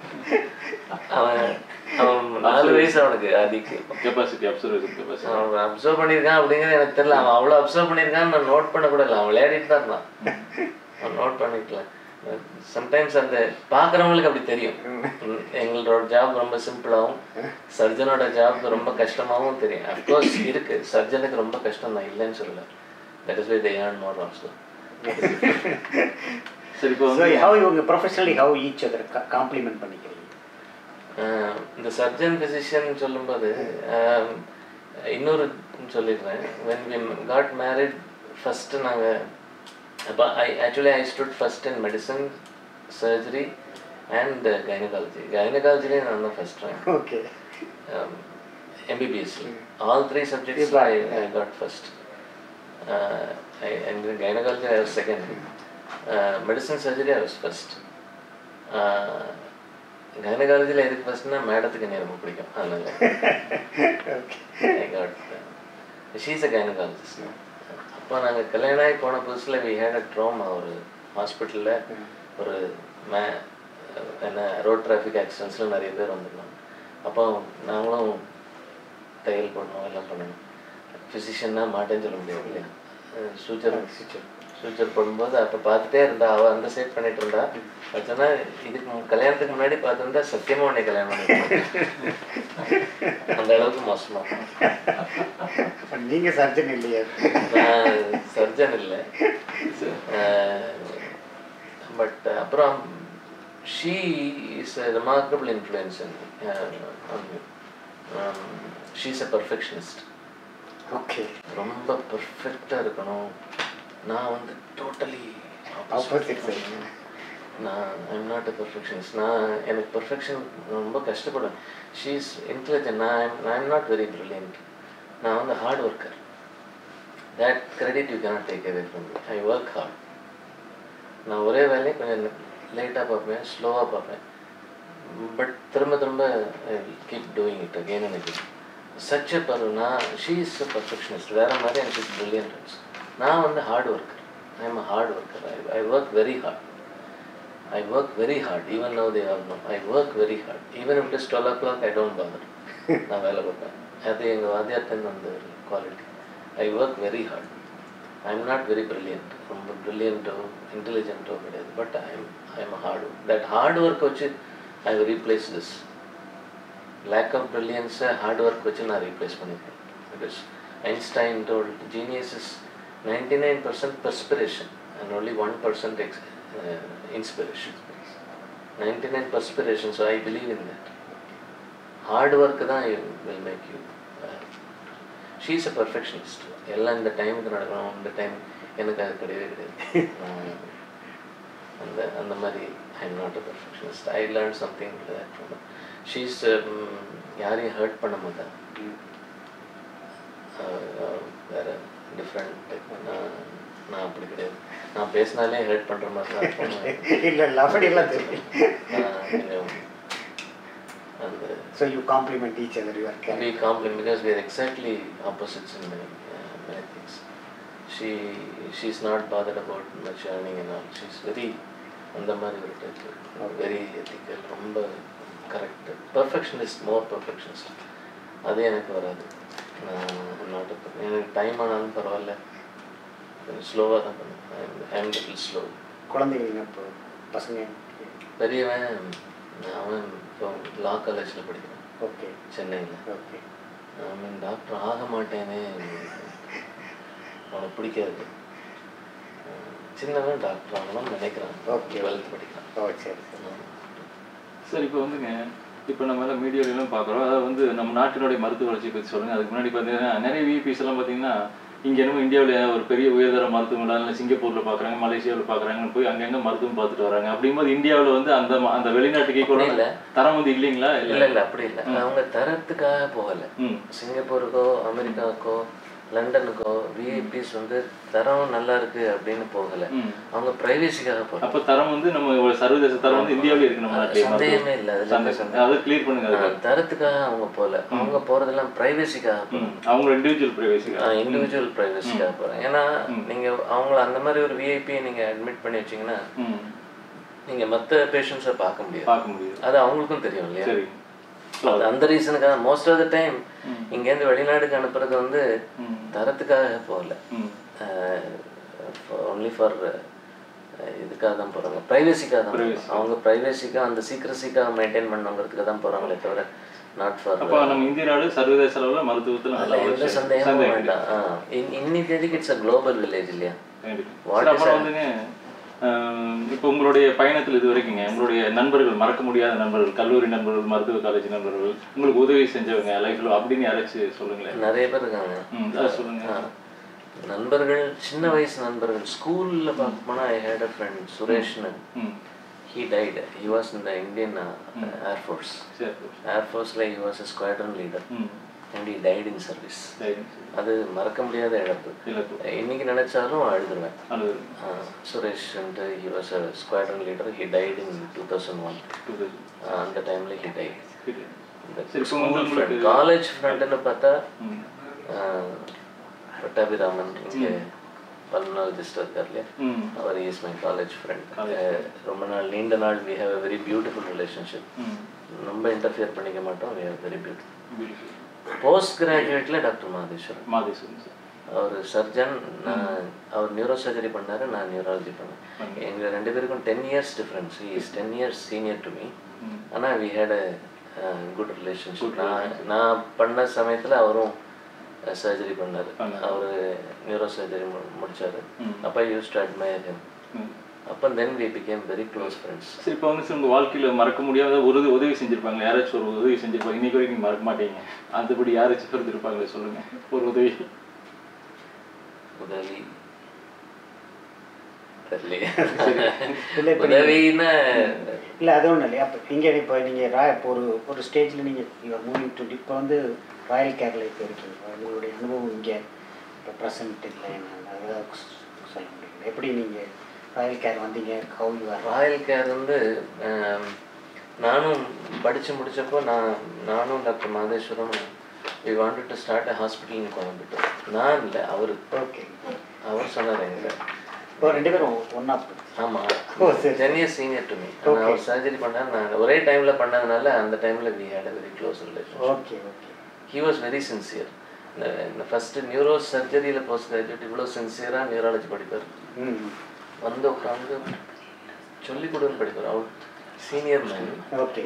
அவன் அவன் நாலு வயசு அவனுக்கு அதிக்கு கெப்பாசிட்டி அப்சர்வேஷன் கெப்பாசிட்டி அவன் அப்சர்வ் பண்ணியிருக்கான் அப்படிங்கிறது எனக்கு தெரியல அவன் அவ்வளோ அப்சர்வ் பண்ணியிருக்கான்னு நான் நோட் பண்ண கூட இல்லை அவன் விளையாடிட்டு தான் இருந்தான் அவன் நோட் பண்ணிக்கல சம்டைம்ஸ் அந்த பார்க்குறவங்களுக்கு அப்படி தெரியும் ம், எங்களோட ஜாப் ரொம்ப சிம்பிளாகவும் சர்ஜனோட ஜாப் ரொம்ப கஷ்டமாகவும் தெரியும் அஃப்கோர்ஸ் இருக்கு சர்ஜனுக்கு ரொம்ப கஷ்டம் தான் இல்லைன்னு சொல்லல that is why they earn more also சரி இப்போ ஸோ வந்து ஹவ் இவங்க professionally how each other complement பண்ணிக்கிறீங்க ஆஹ் இந்த சர்ஜன் ஃபிசிஷியன் சொல்லும்போது ஆஹ் இன்னொரு சொல்லிடுறேன் when we got married first நாங்கள் அப்போ I actually I stood first in medicine surgery and gynaecology கைனகாலஜிலே நான் தான் first rank okay um, MBBS. All three subjects I, I got first. Uh, I, and in gynecology I was second. Uh, medicine surgery I was first. Uh, கைனகாலஜியில் எதுக்கு ஃபர்ஸ்ட்னா மேடத்துக்கு என்ன ரொம்ப பிடிக்கும் அதனால I got she's a gynaecologist அப்போ நாங்கள் கல்யாணம் ஆகி போன புதுசில் வி ஹேட் அ ட்ரோமா ஒரு ஹாஸ்பிட்டலில் ஒரு மே என்ன ரோட் டிராஃபிக் ஆக்சிடென்ட்ஸில் நிறைய பேர் வந்துருந்தாங்க அப்போ நாங்களும் தையல் பண்ணோம் எல்லாம் பண்ணணும் ஃபிசிஷியன்னா மாட்டேன்னு சொல்ல முடியாது இல்லையா சூச்சர் சூச்சர் போடும்போது அப்போ பார்த்துட்டே இருந்தா அவள் அந்த சைட் பண்ணிட்டு இருந்தா சொன்னா இதுக்கு மு- கல்யாணத்துக்கு முன்னாடி பார்த்துருந்தா சத்தியமா உன்னை கல்யாணம் பண்ணிருப்பேன். அந்த அளவுக்கு மோசமா நீங்க சர்ஜன் இல்லையா நான் சர்ஜன் இல்லை பட் அப்புறம் she is a remarkable influence in uh, on me um, she's a perfectionist okay ரொம்ப பர்ஃபெக்டாக இருக்கணும் நான் வந்து டோட்டலி ஆப்போசிட் சைடு நான் ஐம் நாட் அ பர்ஃபெக்ஷனிஸ்ட் நான் எனக்கு பர்ஃபெக்ஷன் ரொம்ப கஷ்டப்படுவேன் ஷீ இஸ் இன்டெலிஜென்ட் நான் ஐம் நாட் வெரி ப்ரில்லியன்ட் நான் வந்து hard worker that credit you cannot take away from me I work hard நான் ஒரே வேலையை கொஞ்சம் லேட்டாக பார்ப்பேன் ஸ்லோவாக பார்ப்பேன் பட் திரும்ப திரும்ப keep doing it again and again such a பரு நான் ஷீ இஸ் அ பர்ஃபெக்ஷனிஸ்ட் வேறு மாதிரி எனக்கு ப்ரில்லியன்ட் நான் வந்து hard worker I am a hard worker I I work very hard I work very hard, even now they all know. I work very hard. Even if it is 12 o'clock, I don't bother. நான் வேலை பார்ப்பேன் அது எங்கள் வாத்தியார்த்தன் அந்த ஒரு quality I work very hard I am not very brilliant ரொம்ப ப்ரில்லியண்ட்டோ இன்டெலிஜென்ட்டோ கிடையாது but I am I am hard work that hard work வச்சு I replace this lack of ப்ரில்லியன்ஸை ஹார்ட் ஒர்க் வச்சு நான் ரீப்ளேஸ் பண்ணியிருக்கேன் because Einstein told genius is ninety nine percent perspiration and only one percent ex inspiration ninety nine perspiration so I believe in that hard work தான் will make you she's a perfectionist எல்லாம் இந்த டைமுக்கு நடக்கணும் இந்த time எனக்கு அது கிடையவே கிடையாது நான் அந்த அந்த மாதிரி I am not a perfectionist I learn something she's யாரையும் ஹர்ட் பண்ண மாட்டேன் வேற டிஃப்ரெண்ட் நான் நான் அப்படி கிடையாது நான் பேசினாலே ஹர்ட் பண்ணுற மாதிரி தான் இருப்பேன். இல்ல இல்ல அப்படியெல்லாம் தெரியும் நான் கொஞ்சம் அந்த so you compliment each other your care we compliment because we are exactly opposites in many, uh, many things. She she's not bothered about much earning and all. She's very அந்த மாதிரி ஒரு டைப் வெரி எத்திக்கல் ரொம்ப correct perfectionist more perfectionist அது எனக்கு வராது நான் not எனக்கு time ஆனாலும் பரவாயில்ல கொஞ்சம் ஸ்லோவாக தான் பண்ணுவேன் ஐம் லிட்டில் ஸ்லோ குழந்தைங்க இப்போ பசங்க பெரியவன் அவன் இப்போ லா காலேஜில் படிக்கிறான் ஓகே சென்னையில் ஓகே அவன் டாக்டர் ஆக மாட்டேனே அவனுக்கு பிடிக்காது அஹ் சின்னவன் டாக்டர் ஆகணும்னு நினைக்கிறான் Okay. டுவெல்த் படிக்கிறான் ஓ சரி சரி சார் இப்போ வந்துங்க இப்போ நம்ம எல்லாம் மீடியாவிலாம் பார்க்குறோம் அதாவது வந்து நம்ம நாட்டினுடைய மருத்துவ வளர்ச்சி பற்றி சொல்லுங்க அதுக்கு முன்னாடி பார்த்தீங்கன்னா நிறைய விபிஸ் எல்லாம் பார்த்தீங்கன்னா இங்கே என்னமோ இந்தியாவில் ஒரு பெரிய உயர்தர மருத்துவமனை இல்லை சிங்கப்பூரில் பார்க்குறாங்க மலேசியாவில் பார்க்குறாங்கன்னு போய் அங்கங்கே மருத்துவம் பார்த்துட்டு வராங்க அப்படிங்கும்போது இந்தியாவில் வந்து அந்த ம- அந்த வெளிநாட்டுக்கு கூட அப்படி இல்ல. தரம் வந்து இல்லைங்களா இல்ல இல்லை இல்ல அப்படி இல்ல அவங்க தரத்துக்காக போகல ம் சிங்கப்பூருக்கோ அமெரிக்காவுக்கோ லண்டனுக்கோ விஐபிஸ் வந்து தரம் நல்லா இருக்கு அப்படின்னு போகல ம் அவங்க பிரைவேசிக்காக போகல அப்போ தரம் வந்து நம்ம ஒரு சர்வதேச தரம் வந்து இந்தியாவிலே இருக்கு நம்ம நாட்டிலே சந்தேகமே இல்ல அதுல எந்த சந்தேகம் அதை கிளியர் பண்ணுங்க அதுக்கு ஆஹ் தரத்துக்காக அவங்க போகல அவங்க போறதெல்லாம் பிரைவேசிக்காக போறாங்க ம் அவங்க இண்டிவிஜுவல் ப்ரைவேசிங்க இண்டிவிஜுவல் ப்ரைவசிக்காக போகிறேன் ஏன்னா நீங்கள் அவங்கள அந்த மாதிரி ஒரு விஐபியை நீங்கள் அட்மிட் பண்ணி வச்சீங்கன்னா ம் நீங்கள் மற்ற பேஷண்ட்ஸை பார்க்க முடியாது பார்க்க முடியுது அது அவங்களுக்கும் தெரியும் இல்லையா சரி அது அந்த ரீசனுக்காக மோஸ்ட் ஆஃப் த டைம் ம். இங்கேருந்து வெளிநாடுக்கு அனுப்புறது வந்து ம் தரத்துக்காக போகல ம் ஒன்லி ஃபார் இதுக்காக தான் போகிறாங்க ப்ரைவசிக்காக தான் போறாங்க. அவங்க ப்ரைவசிக்காக அந்த சீக்ரஸிக்காக மெயின்டைன் பண்ணுங்கிறதுக்கு தான் போகிறாங்களே தவிர நாட் ஃபார் அப்போ நம்ம இந்திய நாடு சர்வதேச அளவில் மருத்துவத்தில் நல்லா அதில் எந்த வளர்ச்சி சந்தேகமும் சந்தேகம் வேண்டாம் ஆ. இன்- இன்னைக்கு தேதிக்கு இட்ஸ் அ குளோபல் வில்லேஜ் இல்லையா கண்டிப்பா. What சரி, is அப்புறம் a- வந்துங்க ஆஹ் இப்போ உங்களுடைய பயணத்தில் இது வரைக்குங்க உங்களுடைய நண்பர்கள் மறக்க முடியாத நண்பர்கள் கல்லூரி நண்பர்கள் மருத்துவ காலேஜ் நண்பர்கள் உங்களுக்கு உதவி செஞ்சவங்க லைஃப்ல அப்படின்னு யாராச்சும் சொல்லுங்களேன் நிறைய பேர் இருக்காங்க ம் அதை சொல்லுங்க ஆ. நண்பர்கள் சின்ன வயசு நண்பர்கள் ஸ்கூல்ல பார்க்க போனா ஐ ஹேட் அ ஃப்ரெண்ட் சுரேஷ்னு ம் he died. He was in the Indian uh, Air Force. சரி Air Force like he was a squadron leader ம் and he died in service. சரி அது மறக்க முடியாத இழப்பு இழப்பு இன்னைக்கு நினைச்சாலும் அழுதுருவேன் அழுது Uh, Suresh and uh, he was a squadron leader. He died in 2001. Two thousand Uh, அந்த டைம்ல he died. சரி இப்போ வந்து உங்களுக்கு காலேஜ் ஃப்ரெண்டுன்னு பார்த்தா ம் uh, பட்டாபிராமன் இங்கே பல்மனாலஜிஸ்ட் இருக்கார் இல்லையா ம் அவர் is my college friend College ரொம்ப நாள் நீண்ட நாள் we have a very beautiful relationship ம் ரொம்ப இன்டர்ஃபியர் பண்ணிக்க மாட்டோம் we have very beautiful beautiful post கிராஜுவேட்டில் டாக்டர் மாதேஸ்வரன் மாதேஸ்வரன் சார் அவர் சர்ஜன் நான் அவர் நியூரோ சர்ஜரி பண்ணாரு நான் நியூராலஜி பண்ணேன் எங்கள் ரெண்டு பேருக்கும் ten years difference is ten years senior to me ம் ஆனால் we had a good relationship நான் நான் பண்ண சமயத்தில் அவரும் சர்ஜரி பண்ணார் அவர் நியூரோ சர்ஜரி முடிச்சாரு ம். அப்போ யூஸ் டு அட்மயர் ஹிம் ம் அப்போ then we became very close friends சரி இப்போ வந்து சார் உங்கள் வாழ்க்கையில் மறக்க முடியாத ஒரு உதவி- உதவி செஞ்சிருப்பாங்க யாராச்சும் ஒரு உதவி செஞ்சிருப்பாங்க இன்னைக்கு வரைக்கும் நீங்கள் மறக்க மாட்டீங்க அதுபடி யாராச்சும் இருந்திருப்பாங்களே சொல்லுங்க ஒரு உதவி உதவி தெரியலையே இல்லை இப்போ உதவின்னா இல்லை அது ஒன்றும் இல்லையா அப்போ இங்கே இப்போ நீங்கள் ரா இப்போ ஒரு ஒரு ஸ்டேஜில் நீங்கள் யுவர் மூவிங் டு இப்போ வந்து ராயல் கேரில் இப்போ இருக்கீங்க உங்களுடைய அனுபவம் இங்கே இப்போ ப்ரெசன்ட் இல்லை என்ன அதாவது சொல்ல முடியும் எப்படி நீங்கள் ராயல் கேர் வந்தீங்க how you are Royal Care வந்து ஆம், நானும் படித்து முடிச்சப்போ நான் நானும் doctor Matheswaram we wanted to start a hospital in Coimbatore நான் இல்லை அவர் ஓகே அவர் சொன்னார் எங்கிட்ட இப்போ ரெண்டு பேரும் ஒன்றா ஆமாம் ஓ சரி ten years senior to me அவர் சர்ஜரி பண்ணார் நான் ஒரே டைமில் பண்ணதுனால அந்த டைமில் we had a very close relation okay okay he was very sincere இந்த ஃபஸ்ட்டு நியூரோ சர்ஜரியில் போஸ்ட் கிராஜுவேட் இவ்வளோ சின்சியராக நியூராலஜி படிப்பார் ம் வந்து உட்காந்து சொல்லிக் கொடுன்னு படிப்பார் அவர் senior man okay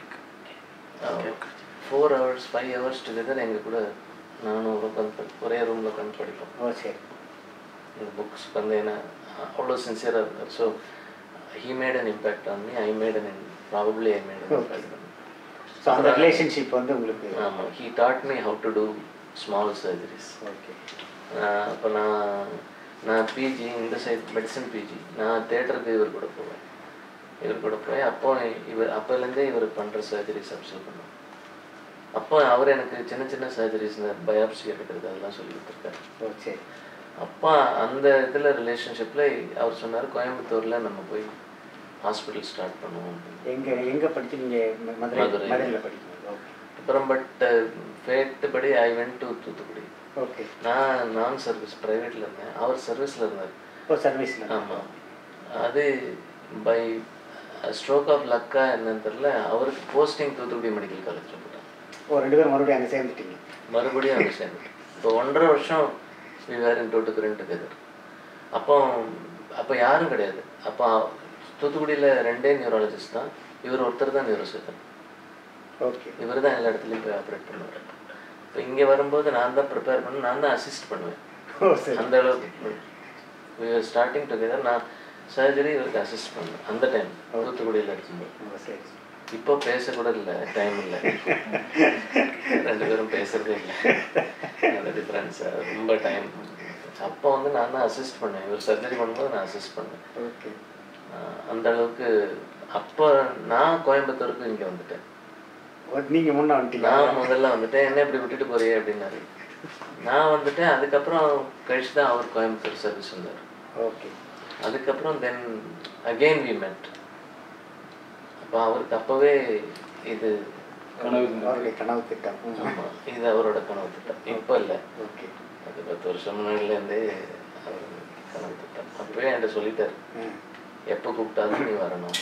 four hours five hours together எங்கள் கூட நானும் உட்காந்து ஒரே ரூமில் உட்காந்து படிப்போம் ஓ சரி இந்த புக்ஸ் வந்து என்ன அவ்வளோ சின்சியராக இருந்தார் so he made an impact on me I made an probably I made an impact so அந்த ரிலேஷன்ஷிப் வந்து உங்களுக்கு ஆமாம் he taught me how to do small surgeries okay அப்போ நான் நான் பிஜி இந்த சைட் மெடிசன் பிஜி நான் தேட்டருக்கு இவர் கூட போவேன் இவர் கூட போய் அப்போ இவர் அப்போலேருந்தே இவர் பண்ணுற சர்ஜரிஸ் அப்சர்வ் பண்ணுவேன் அப்போ அவர் எனக்கு சின்ன சின்ன சர்ஜரிஸ் இந்த பயாப்சி எடுக்கிறது அதெல்லாம் சொல்லி கொடுத்துருக்காரு ஓ சரி அப்போ அந்த இதில் ரிலேஷன்ஷிப்பில் அவர் சொன்னார் கோயம்புத்தூரில் நம்ம போய் ஹாஸ்பிட்டல் ஸ்டார்ட் பண்ணுவோம் அப்படின்னு. எங்கே எங்கே படிச்சு நீங்கள் மதுரை மதுரை. மதுரையில் படிக்கணும் ஓகே அப்புறம் பட் ஃபேட்டு படி I went to Thoothukudi okay நான் நான் சர்வீஸ் ப்ரைவேட்டில் இருந்தேன் அவர் சர்வீஸில் இருந்தார் ஓ சர்வீஸில் ஆமாம் அது பை ஸ்ட்ரோக் ஆஃப் லக்கா என்னன்னு தெரில அவருக்கு போஸ்டிங் தூத்துக்குடி மெடிக்கல் காலேஜில் போட்டாங்க ஓ ரெண்டு பேரும் மறுபடியும் அங்கே சேர்ந்துட்டீங்க மறுபடியும் அங்கே சேர்ந்து இப்போ ஒன்றரை வருஷம் வி வேர் இன் டோட்டுக்குரன் டுகெதர் அப்போ அப்போ யாரும் கிடையாது அப்போ தூத்துக்குடியில் ரெண்டே நியூராலஜிஸ்ட் தான் இவர் ஒருத்தர் தான் நியூரோ சர்ஜன் ஓகே இவர் தான் எல்லா இடத்துலையும் போய் ஆப்ரேட் பண்ணுவார் இப்போ இங்கே வரும்போது நான் தான் ப்ரிப்பேர் பண்ண நான் தான் அசிஸ்ட் பண்ணுவேன் ஓ சரி அந்த அளவுக்கு ஸ்டார்டிங் டுகெதர் நான் சர்ஜரி இவருக்கு அசிஸ்ட் பண்ணேன் அந்த டைம் தூத்துக்குடியில் இருக்கும்போது ஓ சரி இப்போ பேச கூட இல்லை டைம் இல்லை ரெண்டு பேரும் பேசுறதே இல்லை அந்த டிஃப்ரென்ஸ் ரொம்ப டைம் அப்போ வந்து நான் தான் அசிஸ்ட் பண்ணேன் இவர் சர்ஜரி பண்ணும்போது நான் அசிஸ்ட் பண்ணேன் ஓகே ஆஹ் அந்த அளவுக்கு அப்போ நான் கோயம்புத்தூருக்கு இங்கே வந்துட்டேன் நீங்கள் முன்னே வந்துட்டீங்க நான் முதல்ல வந்துட்டேன் என்ன இப்படி விட்டுட்டு போறியே அப்படின்னாரு நான் வந்துட்டேன் அதுக்கப்புறம் கழிச்சு தான் அவர் கோயம்புத்தூர் சர்வீஸ் வந்தார் ஓகே அதுக்கப்புறம் தென் அகெயின் வி மெட் அப்போ அவருக்கு அப்போவே இது கனவு அவருடைய கனவு திட்டம் ம். ஆமாம் இது அவரோட கனவு திட்டம் இப்போ இல்லை ஓகே அது பத்து வருஷம் முன்னாடிலேருந்தே அவர் கனவு திட்டம் அப்போவே என்கிட்ட சொல்லிட்டாரு ம் எப்போ கூப்பிட்டாலும் நீ வரணும்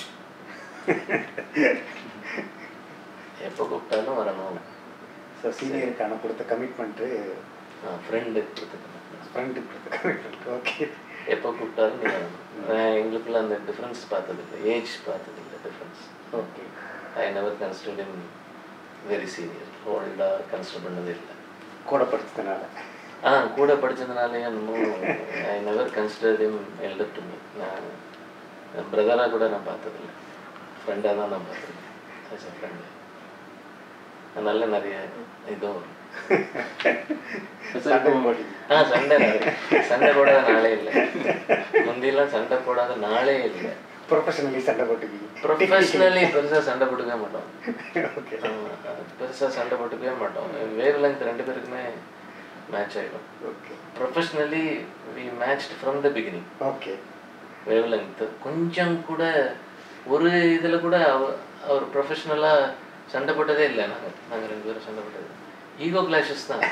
எப்போ கூப்பிட்டாலும் வரணும் ஸோ சீனியருக்கான கொடுத்த கமிட்மெண்ட்டு ஃப்ரெண்டு கொடுத்துருக்கேன் ஃப்ரெண்டுக்கு கொடுத்த கமிட்மெண்ட் ஓகே எப்போ கூப்பிட்டாலும் நீ வரணும் நான் எங்களுக்குள்ள அந்த டிஃப்ரென்ஸ் பார்த்தது இல்லை ஏஜ் பார்த்தது இல்லை difference okay I never considered him very senior ஓல்டாக கன்சிடர் பண்ணதே இல்லை கூட படிச்சதுனால ஆ கூட படித்ததுனாலேயே என்னமோ I never consider him elder to me நான் பிரதராக கூட நான் பார்த்ததில்ல ஃப்ரெண்டாக தான் நான் பார்த்துருக்கேன் ஆஸ் அ ஃப்ரெண்டு அதனால நிறைய இதுவும் வரும். சார் இப்போ போட்டீங்க ஆ சண்டை நிறைய சண்டை போடாத நாளே இல்லை முந்தியெல்லாம் சண்டை போடாத நாளே இல்லை ப்ரொஃபஷனலி சண்டை போட்டுக்குவீங்க ப்ரொஃபஷ்னலி பெருசாக சண்டை போட்டுக்கவே மாட்டோம் ஓகே பெருசாக சண்டை போட்டுக்கவே மாட்டோம் வேவ் லெங்க் ரெண்டு பேருக்குமே மேட்ச் ஆகிடும் okay professionally we matched from the beginning okay wavelength கொஞ்சம் கூட ஒரு இதில் கூட அவர் அவர் ப்ரொஃபஷ்னலாக சண்டை போட்டதே இல்லை நாங்கள் நாங்கள் ரெண்டு பேரும் சண்டை போட்டது ஈகோ கிளாஷஸ் தான்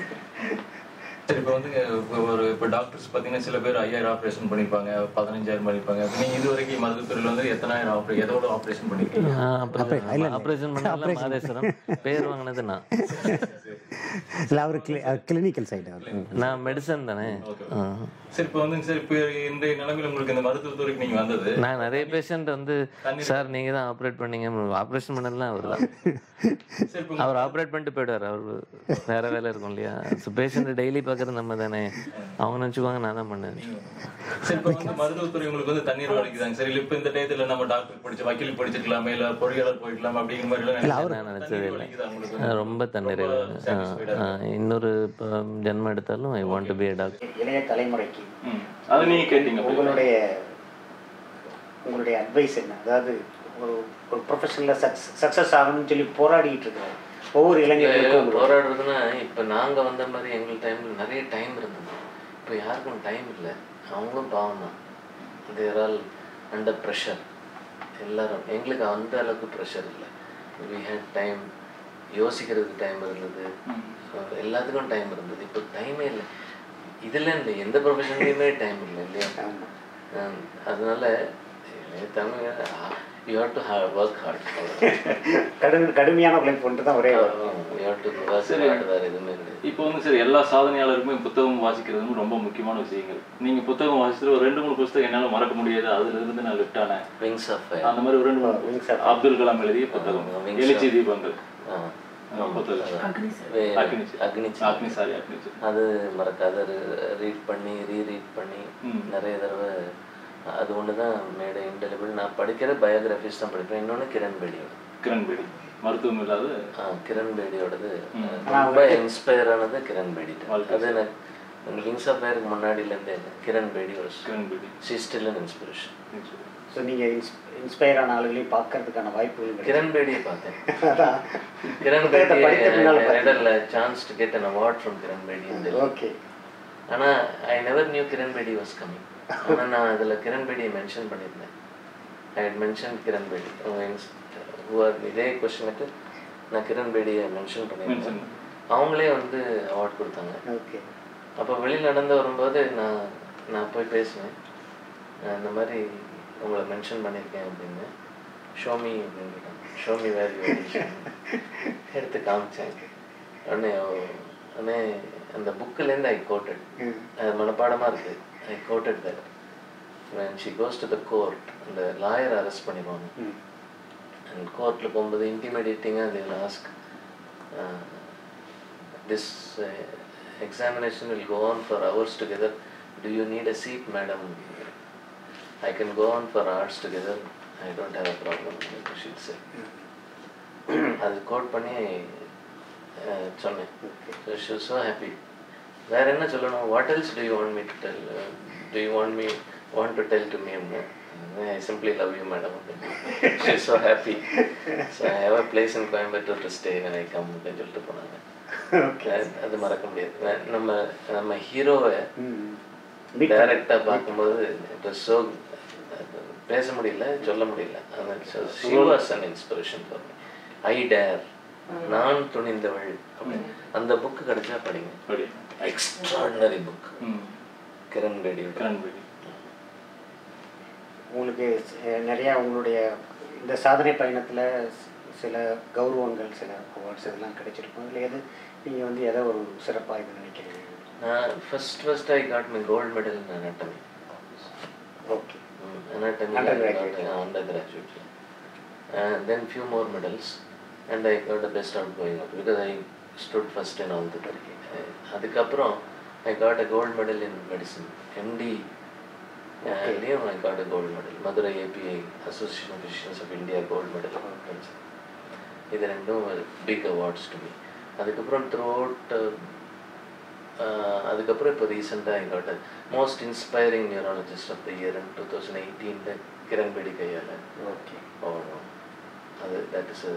சரி இப்போ வந்து இப்போ ஒரு இப்போ டாக்டர்ஸ் பார்த்தீங்கன்னா சில பேர் ஐயாயிரம் ஆப்ரேஷன் பண்ணியிருப்பாங்க பதினஞ்சாயிரம் பண்ணியிருப்பாங்க இப்போ நீங்கள் இது வரைக்கும் மருத்துவத்துறையில் வந்து எத்தனாயிரம் ஆப்ரே எதோட ஆப்ரேஷன் பண்ணிருக்கீங்க ஆப்ரேஷன் பண்ணல மாதேஸ்வரம் பேர் வாங்கினது நான் இல்லை அவர் கிளினிக்கல் சைடு அவர் நான் மெடிசன் தானே ஆ. சரி இப்போ வந்து சார் இப்போ இன்றைய நிலைமையில் உங்களுக்கு இந்த மருத்துவத்துறைக்கு நீங்கள் வந்தது நான் நிறைய பேஷண்ட் வந்து சார் நீங்க தான் ஆப்ரேட் பண்ணீங்க ஆப்ரேஷன் பண்ணலாம் அவர் தான் சரி இப்போ அவர் ஆப்ரேட் பண்ணிட்டு போயிடுவார் அவர் வேற வேலை இருக்கும் இல்லையா ஸோ பேஷண்ட் டெய்லி பார்க்குறது நம்ம தானே அவங்க நினச்சிக்குவாங்க நான் தான் பண்ணேன் சரி இப்போ வந்து மருத்துவத்துறை உங்களுக்கு வந்து தண்ணீர் வலிக்குதாங்க சரி இப்போ இந்த டயத்தில் நம்ம டாக்டர் படிச்சு வக்கீல் படிச்சிருக்கலாமே இல்லை பொறியாளர் போயிடலாம் அப்படிங்கிற மாதிரி எல்லாம் நான் நினச்சதே இல்லை வலிக்குதா உங்களுக்கு ஆ, ரொம்ப தண்ணீர் இன்னொரு இப்போ ஜென்மம் எடுத்தாலும் I want to be a doctor இளைய தலைமுறைக்கு ம் அது நீங்கள் கேட்டீங்க உங்களுடைய உங்களுடைய அட்வைஸ் என்ன அதாவது ஒரு ஒரு ப்ரொஃபஷனில் சக்ஸ் சக்ஸஸ் ஆகணும்னு சொல்லி போராடிட்டு இருக்கிற ஒவ்வொரு இளைஞர்களுக்கும் போராடுறதுன்னா இப்போ நாங்கள் வந்த மாதிரி எங்களுக்கு டைமில் நிறைய டைம் இருந்தது இப்போ யாருக்கும் டைம் இல்லை அவங்களும் பாவம் தான் தேர் ஆல் அண்டர் ப்ரெஷர் எல்லாரும் எங்களுக்கு அந்த அளவுக்கு ப்ரெஷர் இல்லை வி ஹேட் டைம் யோசிக்கிறதுக்கு டைம் இருந்தது எல்லாத்துக்கும் டைம் இருந்தது இப்போ டைமே இல்லை இதில் இல்லை எந்த ப்ரொஃபஷன்லேயுமே டைம் இல்லை இல்லையா ஆமாம் ஹம், அதனால Tamil you have to work hard கடும் கடுமையான உழைப்பு ஒன்று தான் ஒரே you have to work hard வேறு எதுவுமே கிடையாது இப்போ வந்து சரி எல்லா சாதனையாளருக்குமே புத்தகம் வாசிக்கிறதும் ரொம்ப முக்கியமான விஷயங்கள் நீங்க புத்தகம் வாசிச்சுட்டு ஒரு ரெண்டு மூணு புத்தகம் என்னால மறக்க முடியாது அதுல இருந்து நான் லிஃப்ட் ஆனேன் விங்ஸ் ஆஃப் அந்த மாதிரி ஒரு ரெண்டு மூணு Wings புத்தகம். அப்துல் கலாம் எழுதிய புத்தகம் Wings எழுச்சி தீபங்கள் ஆ புத்தகம் அக்னி அக்னி அக்னி சாரி அக்னி அது மறக்காத ரீட் பண்ணி ரீ ரீட் பண்ணி ம். நிறைய தடவை அது ஒன்று தான் மேடை இன்டெலிபிள் நான் படிக்கிற பயோகிராஃபிஸ் தான் படிப்பேன் இன்னொன்று கிரண் பேடியோட கிரண் பேடி மருத்துவம் இல்லாத ஆ, கிரண் பேடியோடது ரொம்ப இன்ஸ்பயர் ஆனது கிரண் பேடி அது எனக்கு விங்ஸ் ஆஃப் ஃபயருக்கு முன்னாடியிலேருந்தே கிரண் பேடி ஒரு Kiran Bedi she still an inspiration so நீங்கள் இன்ஸ் இன்ஸ்பயர் ஆன ஆளுகளையும் பார்க்கறதுக்கான வாய்ப்புகள் கிடைக்கும் கிரண் பேடியை பார்த்தேன் அதான் கிரண் புத்தகத்தை பேடி படித்த பின்னால் பார்த்தீங்க. Chance to get an award from Kiran Bedi இந்த ஓகே ஆனா I never knew Kiran Bedi was coming ஆனா நான் அதுல கிரண் பேடியை மென்ஷன் பண்ணியிருந்தேன் I had mention Kiran Bedi who are இதே கொஸ்டினுக்கு நான் கிரண் பேடியை மென்ஷன் பண்ணியிருந்தேன் அவங்களே வந்து அவார்ட் கொடுத்தாங்க ஓகே அப்போ வெளியில் நடந்து வரும்போது நான் நான் போய் பேசுவேன் நான் இந்த மாதிரி உங்களை மென்ஷன் பண்ணியிருக்கேன் அப்படின்னு ஷோமி அப்படின்னு கேட்டாங்க ஷோமி வேர் எடுத்து காமிச்சேன் உடனே அவ- உடனே அந்த புக்கிலேருந்து ஐ கோட்டட் ம் அது மனப்பாடமாக இருக்கு I quoted that when she goes to the court அந்த லாயர் அரெஸ்ட் பண்ணிடுவாங்க ம் அண்ட் கோர்ட்டில் போகும்போது இன்டிமேடியேட்டிங்காக they will ask uh, this uh, examination will go on for hours together do you need a seat madam I can go on for hours together I don't have a problem she'll say அது quote பண்ணி அஹ், சொன்னேன் so she so happy வேற என்ன சொல்லணும் what else do you want me to tell to you want me want to tell to me I simply love you madam she so happy so I have a place in Coimbatore to stay I come அப்படின்னு சொல்லிட்டு போனாங்க okay அது- அது மறக்க முடியாது வே- நம்ம நம்ம ஹீரோவை ம் டைரக்டாக பார்க்கும்போது இப்போ ஸோ பேச முடியல சொல்ல முடியல அந்த she was an inspiration for me I dare நான் துணிந்தவள் அப்படின்னு. அந்த புக்கு கிடைச்சா படிங்க படி எக்ஸ்ட்ராடினரி புக் ம் கிரண் பேடியோட கிரண் பேடி உங்களுக்கு அஹ், நிறையா உங்களுடைய இந்த சாதனை பயணத்தில் சில கௌரவங்கள் சில அவார்ட்ஸ் இதெல்லாம் கிடைச்சிருக்கும் இல்லை எது நீங்கள் வந்து எதை ஒரு சிறப்பாக இது நினைக்கிறீங்க நான் first first I got my gold medal in anatomy okay anatomy Undergraduate. undergraduate and then few more medals and I got the best outgoing because I stood first in all the three Uh, அதுக்கப்புறம் I got a gold medal in medicine MD Okay. லேயும் I got a gold medal Madurai API Association of Physicians of India gold medal இது ரெண்டும் big awards to me அதுக்கப்புறம் throughout அதுக்கப்புறம் இப்போ ரீசெண்டாக I got most inspiring neurologist of the year in two thousand எயிட்டீனில் கிரண் பேடி கையால் okay அவ்வளோ அது தட் இஸ்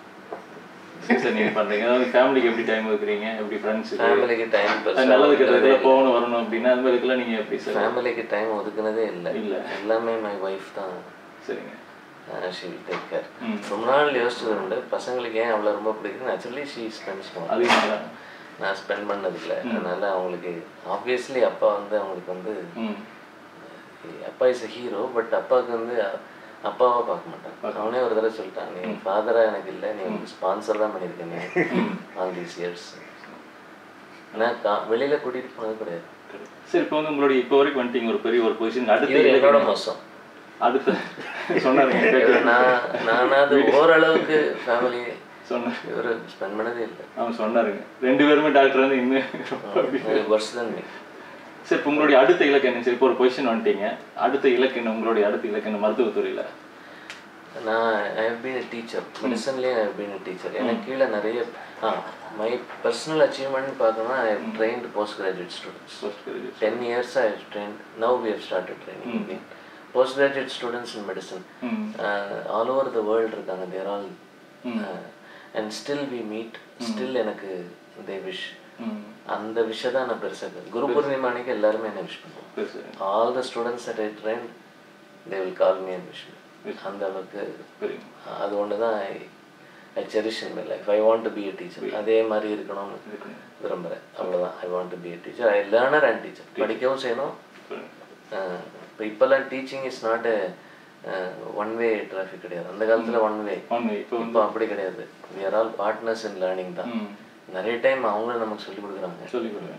சரி சார் நீங்கள் பண்ணுறீங்க அதாவது ஃபேமிலிக்கு எப்படி டைம் ஒதுக்குறீங்க எப்படி ஃப்ரெண்ட்ஸ் ஃபேமிலிக்கு டைம் நல்லது கெட்டதுல போகணும் வரணும் அப்படின்னா அது மாதிரி இதுக்கெல்லாம் நீங்கள் எப்படி சார் ஃபேமிலிக்கு டைம் ஒதுக்குனதே இல்லை இல்ல. எல்லாமே மை ஒய்ஃப் தான் சரிங்க ஷீ வில் டேக் கேர் ம். ரொம்ப நாள் யோசிச்சது உண்டு பசங்களுக்கு ஏன் அவ்வளோ ரொம்ப பிடிக்குது ஆக்சுவலி ஷீ ஸ்பெண்ட்ஸ் அது நல்லா நான் ஸ்பெண்ட் பண்ணதில்லை அதனால அவங்களுக்கு ஆப்வியஸ்லி அப்பா வந்து அவங்களுக்கு வந்து ம் அப்பா இஸ் a ஹீரோ பட் அப்பாவுக்கு வந்து அ- அப்பாவா பார்க்க மாட்டான் அவனே ஒரு தடவை சொல்லிட்டான் நீ ஃபாதரா எனக்கு இல்லை நீ ஸ்பான்சர் தான் பண்ணியிருக்க நீ ஆல் தீஸ் இயர்ஸ் ஆனால் கா வெளியில கூட்டிட்டு போனது கிடையாது சரி இப்போ வந்து உங்களுடைய இப்போ வரைக்கும் வந்துட்டீங்க ஒரு பெரிய ஒரு பொசிஷன் அடுத்து இவர் என்னோட மோசம் அடுத்து சொன்னாருங்க இவர் நான் நானாவது ஓரளவுக்கு ஃபேமிலி சொன்னார் இவர் ஸ்பெண்ட் பண்ணதே இல்லை அவன் சொன்னாருங்க ரெண்டு பேருமே டாக்டர் வந்து இன்னும் வருஷ தான் சரி இப்போ உங்களுடைய அடுத்த இலக்கு என்ன சரி இப்போ ஒரு பொசிஷன் வந்துட்டீங்க அடுத்த இலக்கு என்ன உங்களுடைய அடுத்த இலக்கு என்ன மருத்துவத்துறையில நான் I have been a teacher மெடிசன்லேயே I have been a teacher எனக்கு கீழே நிறைய ஆ மை பர்சனல் அச்சீவ்மெண்ட் பார்க்கணும்னா I have trained post graduate students post graduate ten years I have trained now we have started training again post graduate students in medicine ம் all over the world இருக்காங்க there all ம். And still we meet still எனக்கு they wish ம் அந்த விஷயம் தான் நான் பெருசாக குரு பூர்ணிமா அன்னைக்கு எல்லாருமே என்ன விஷ் பண்ணுவோம் சரி சரி all the students at I train they will call me and wish அந்த அளவுக்கு சரி அது ஒன்று தான் I I cherish in my life I want to be a teacher அதே மாதிரி இருக்கணும்னு இருக்கணும். விரும்புகிறேன் அவ்வளோதான் I want to be a teacher I learner and teacher படிக்கவும் செய்யணும் சரி. இப்போ இப்போல்லாம் teaching is not one way traffic கிடையாது அந்த காலத்தில் ஒன் வே ஒன்று இப்போ இப்போ அப்படி கிடையாது we are all partners in learning தான் ம் நிறைய டைம் அவங்களும் நமக்கு சொல்லிக் கொடுக்குறாங்க சொல்லிக் கொடுங்க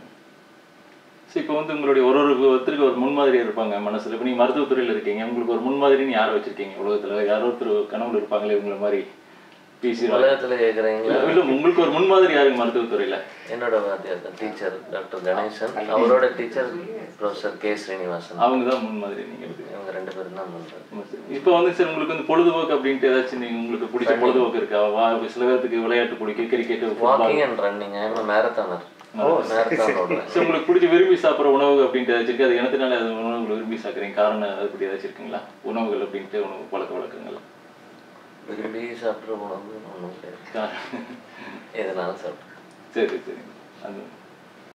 சரி இப்போ வந்து உங்களுடைய ஒரு ஒரு ஒருத்தருக்கு ஒரு முன்மாதிரி இருப்பாங்க மனசுல இப்போ நீங்கள் மருத்துவத்துறையில் இருக்கீங்க உங்களுக்கு ஒரு முன்மாதிரின்னு யாரை வச்சிருக்கீங்க உலகத்துல யாரோ ஒருத்தர் கனவுல இருப்பாங்களே உங்களை மாதிரி பிசி உலகத்தில் கேட்குறீங்களா இல்லை உங்களுக்கு ஒரு முன்மாதிரி யாருங்க மருத்துவத்துறையில என்னோட வாத்தியார் டீச்சர் டாக்டர் கணேசன் அவரோட டீச்சர் ப்ரொஃபசர் கே ஸ்ரீனிவாசன் அவங்க தான் முன்மாதிரி நீங்கள் இவங்க ரெண்டு பேரும் தான் பண்ணுறாங்க இப்போ வந்து சார் உங்களுக்கு வந்து பொழுதுபோக்கு அப்படின்ட்டு ஏதாச்சும் நீங்க உங்களுக்கு பிடிச்ச பொழுதுபோக்கு இருக்கா வா சில பேர்த்துக்கு விளையாட்டு பிடிக்கும் cricket football walking and running I am marathoner marathon ஓடுறேன் சார் உங்களுக்கு பிடிச்ச விரும்பி சாப்பிட்ற உணவு அப்படின்ட்டு ஏதாச்சும் இருக்கு அது இனத்தினால அது உணவுகளை விரும்பி சாப்பிட்றீங்க காரணம் அதை பற்றி ஏதாச்சும் இருக்குங்களா உணவுகள் அப்படின்ட்டு உணவு பழக்க வழக்கங்கள் விரும்பி சாப்பிட்ற உணவு ஒன்றும் கிடையாது காரணம் எதனாலும் சாப்பிட்டு சரி சரி அது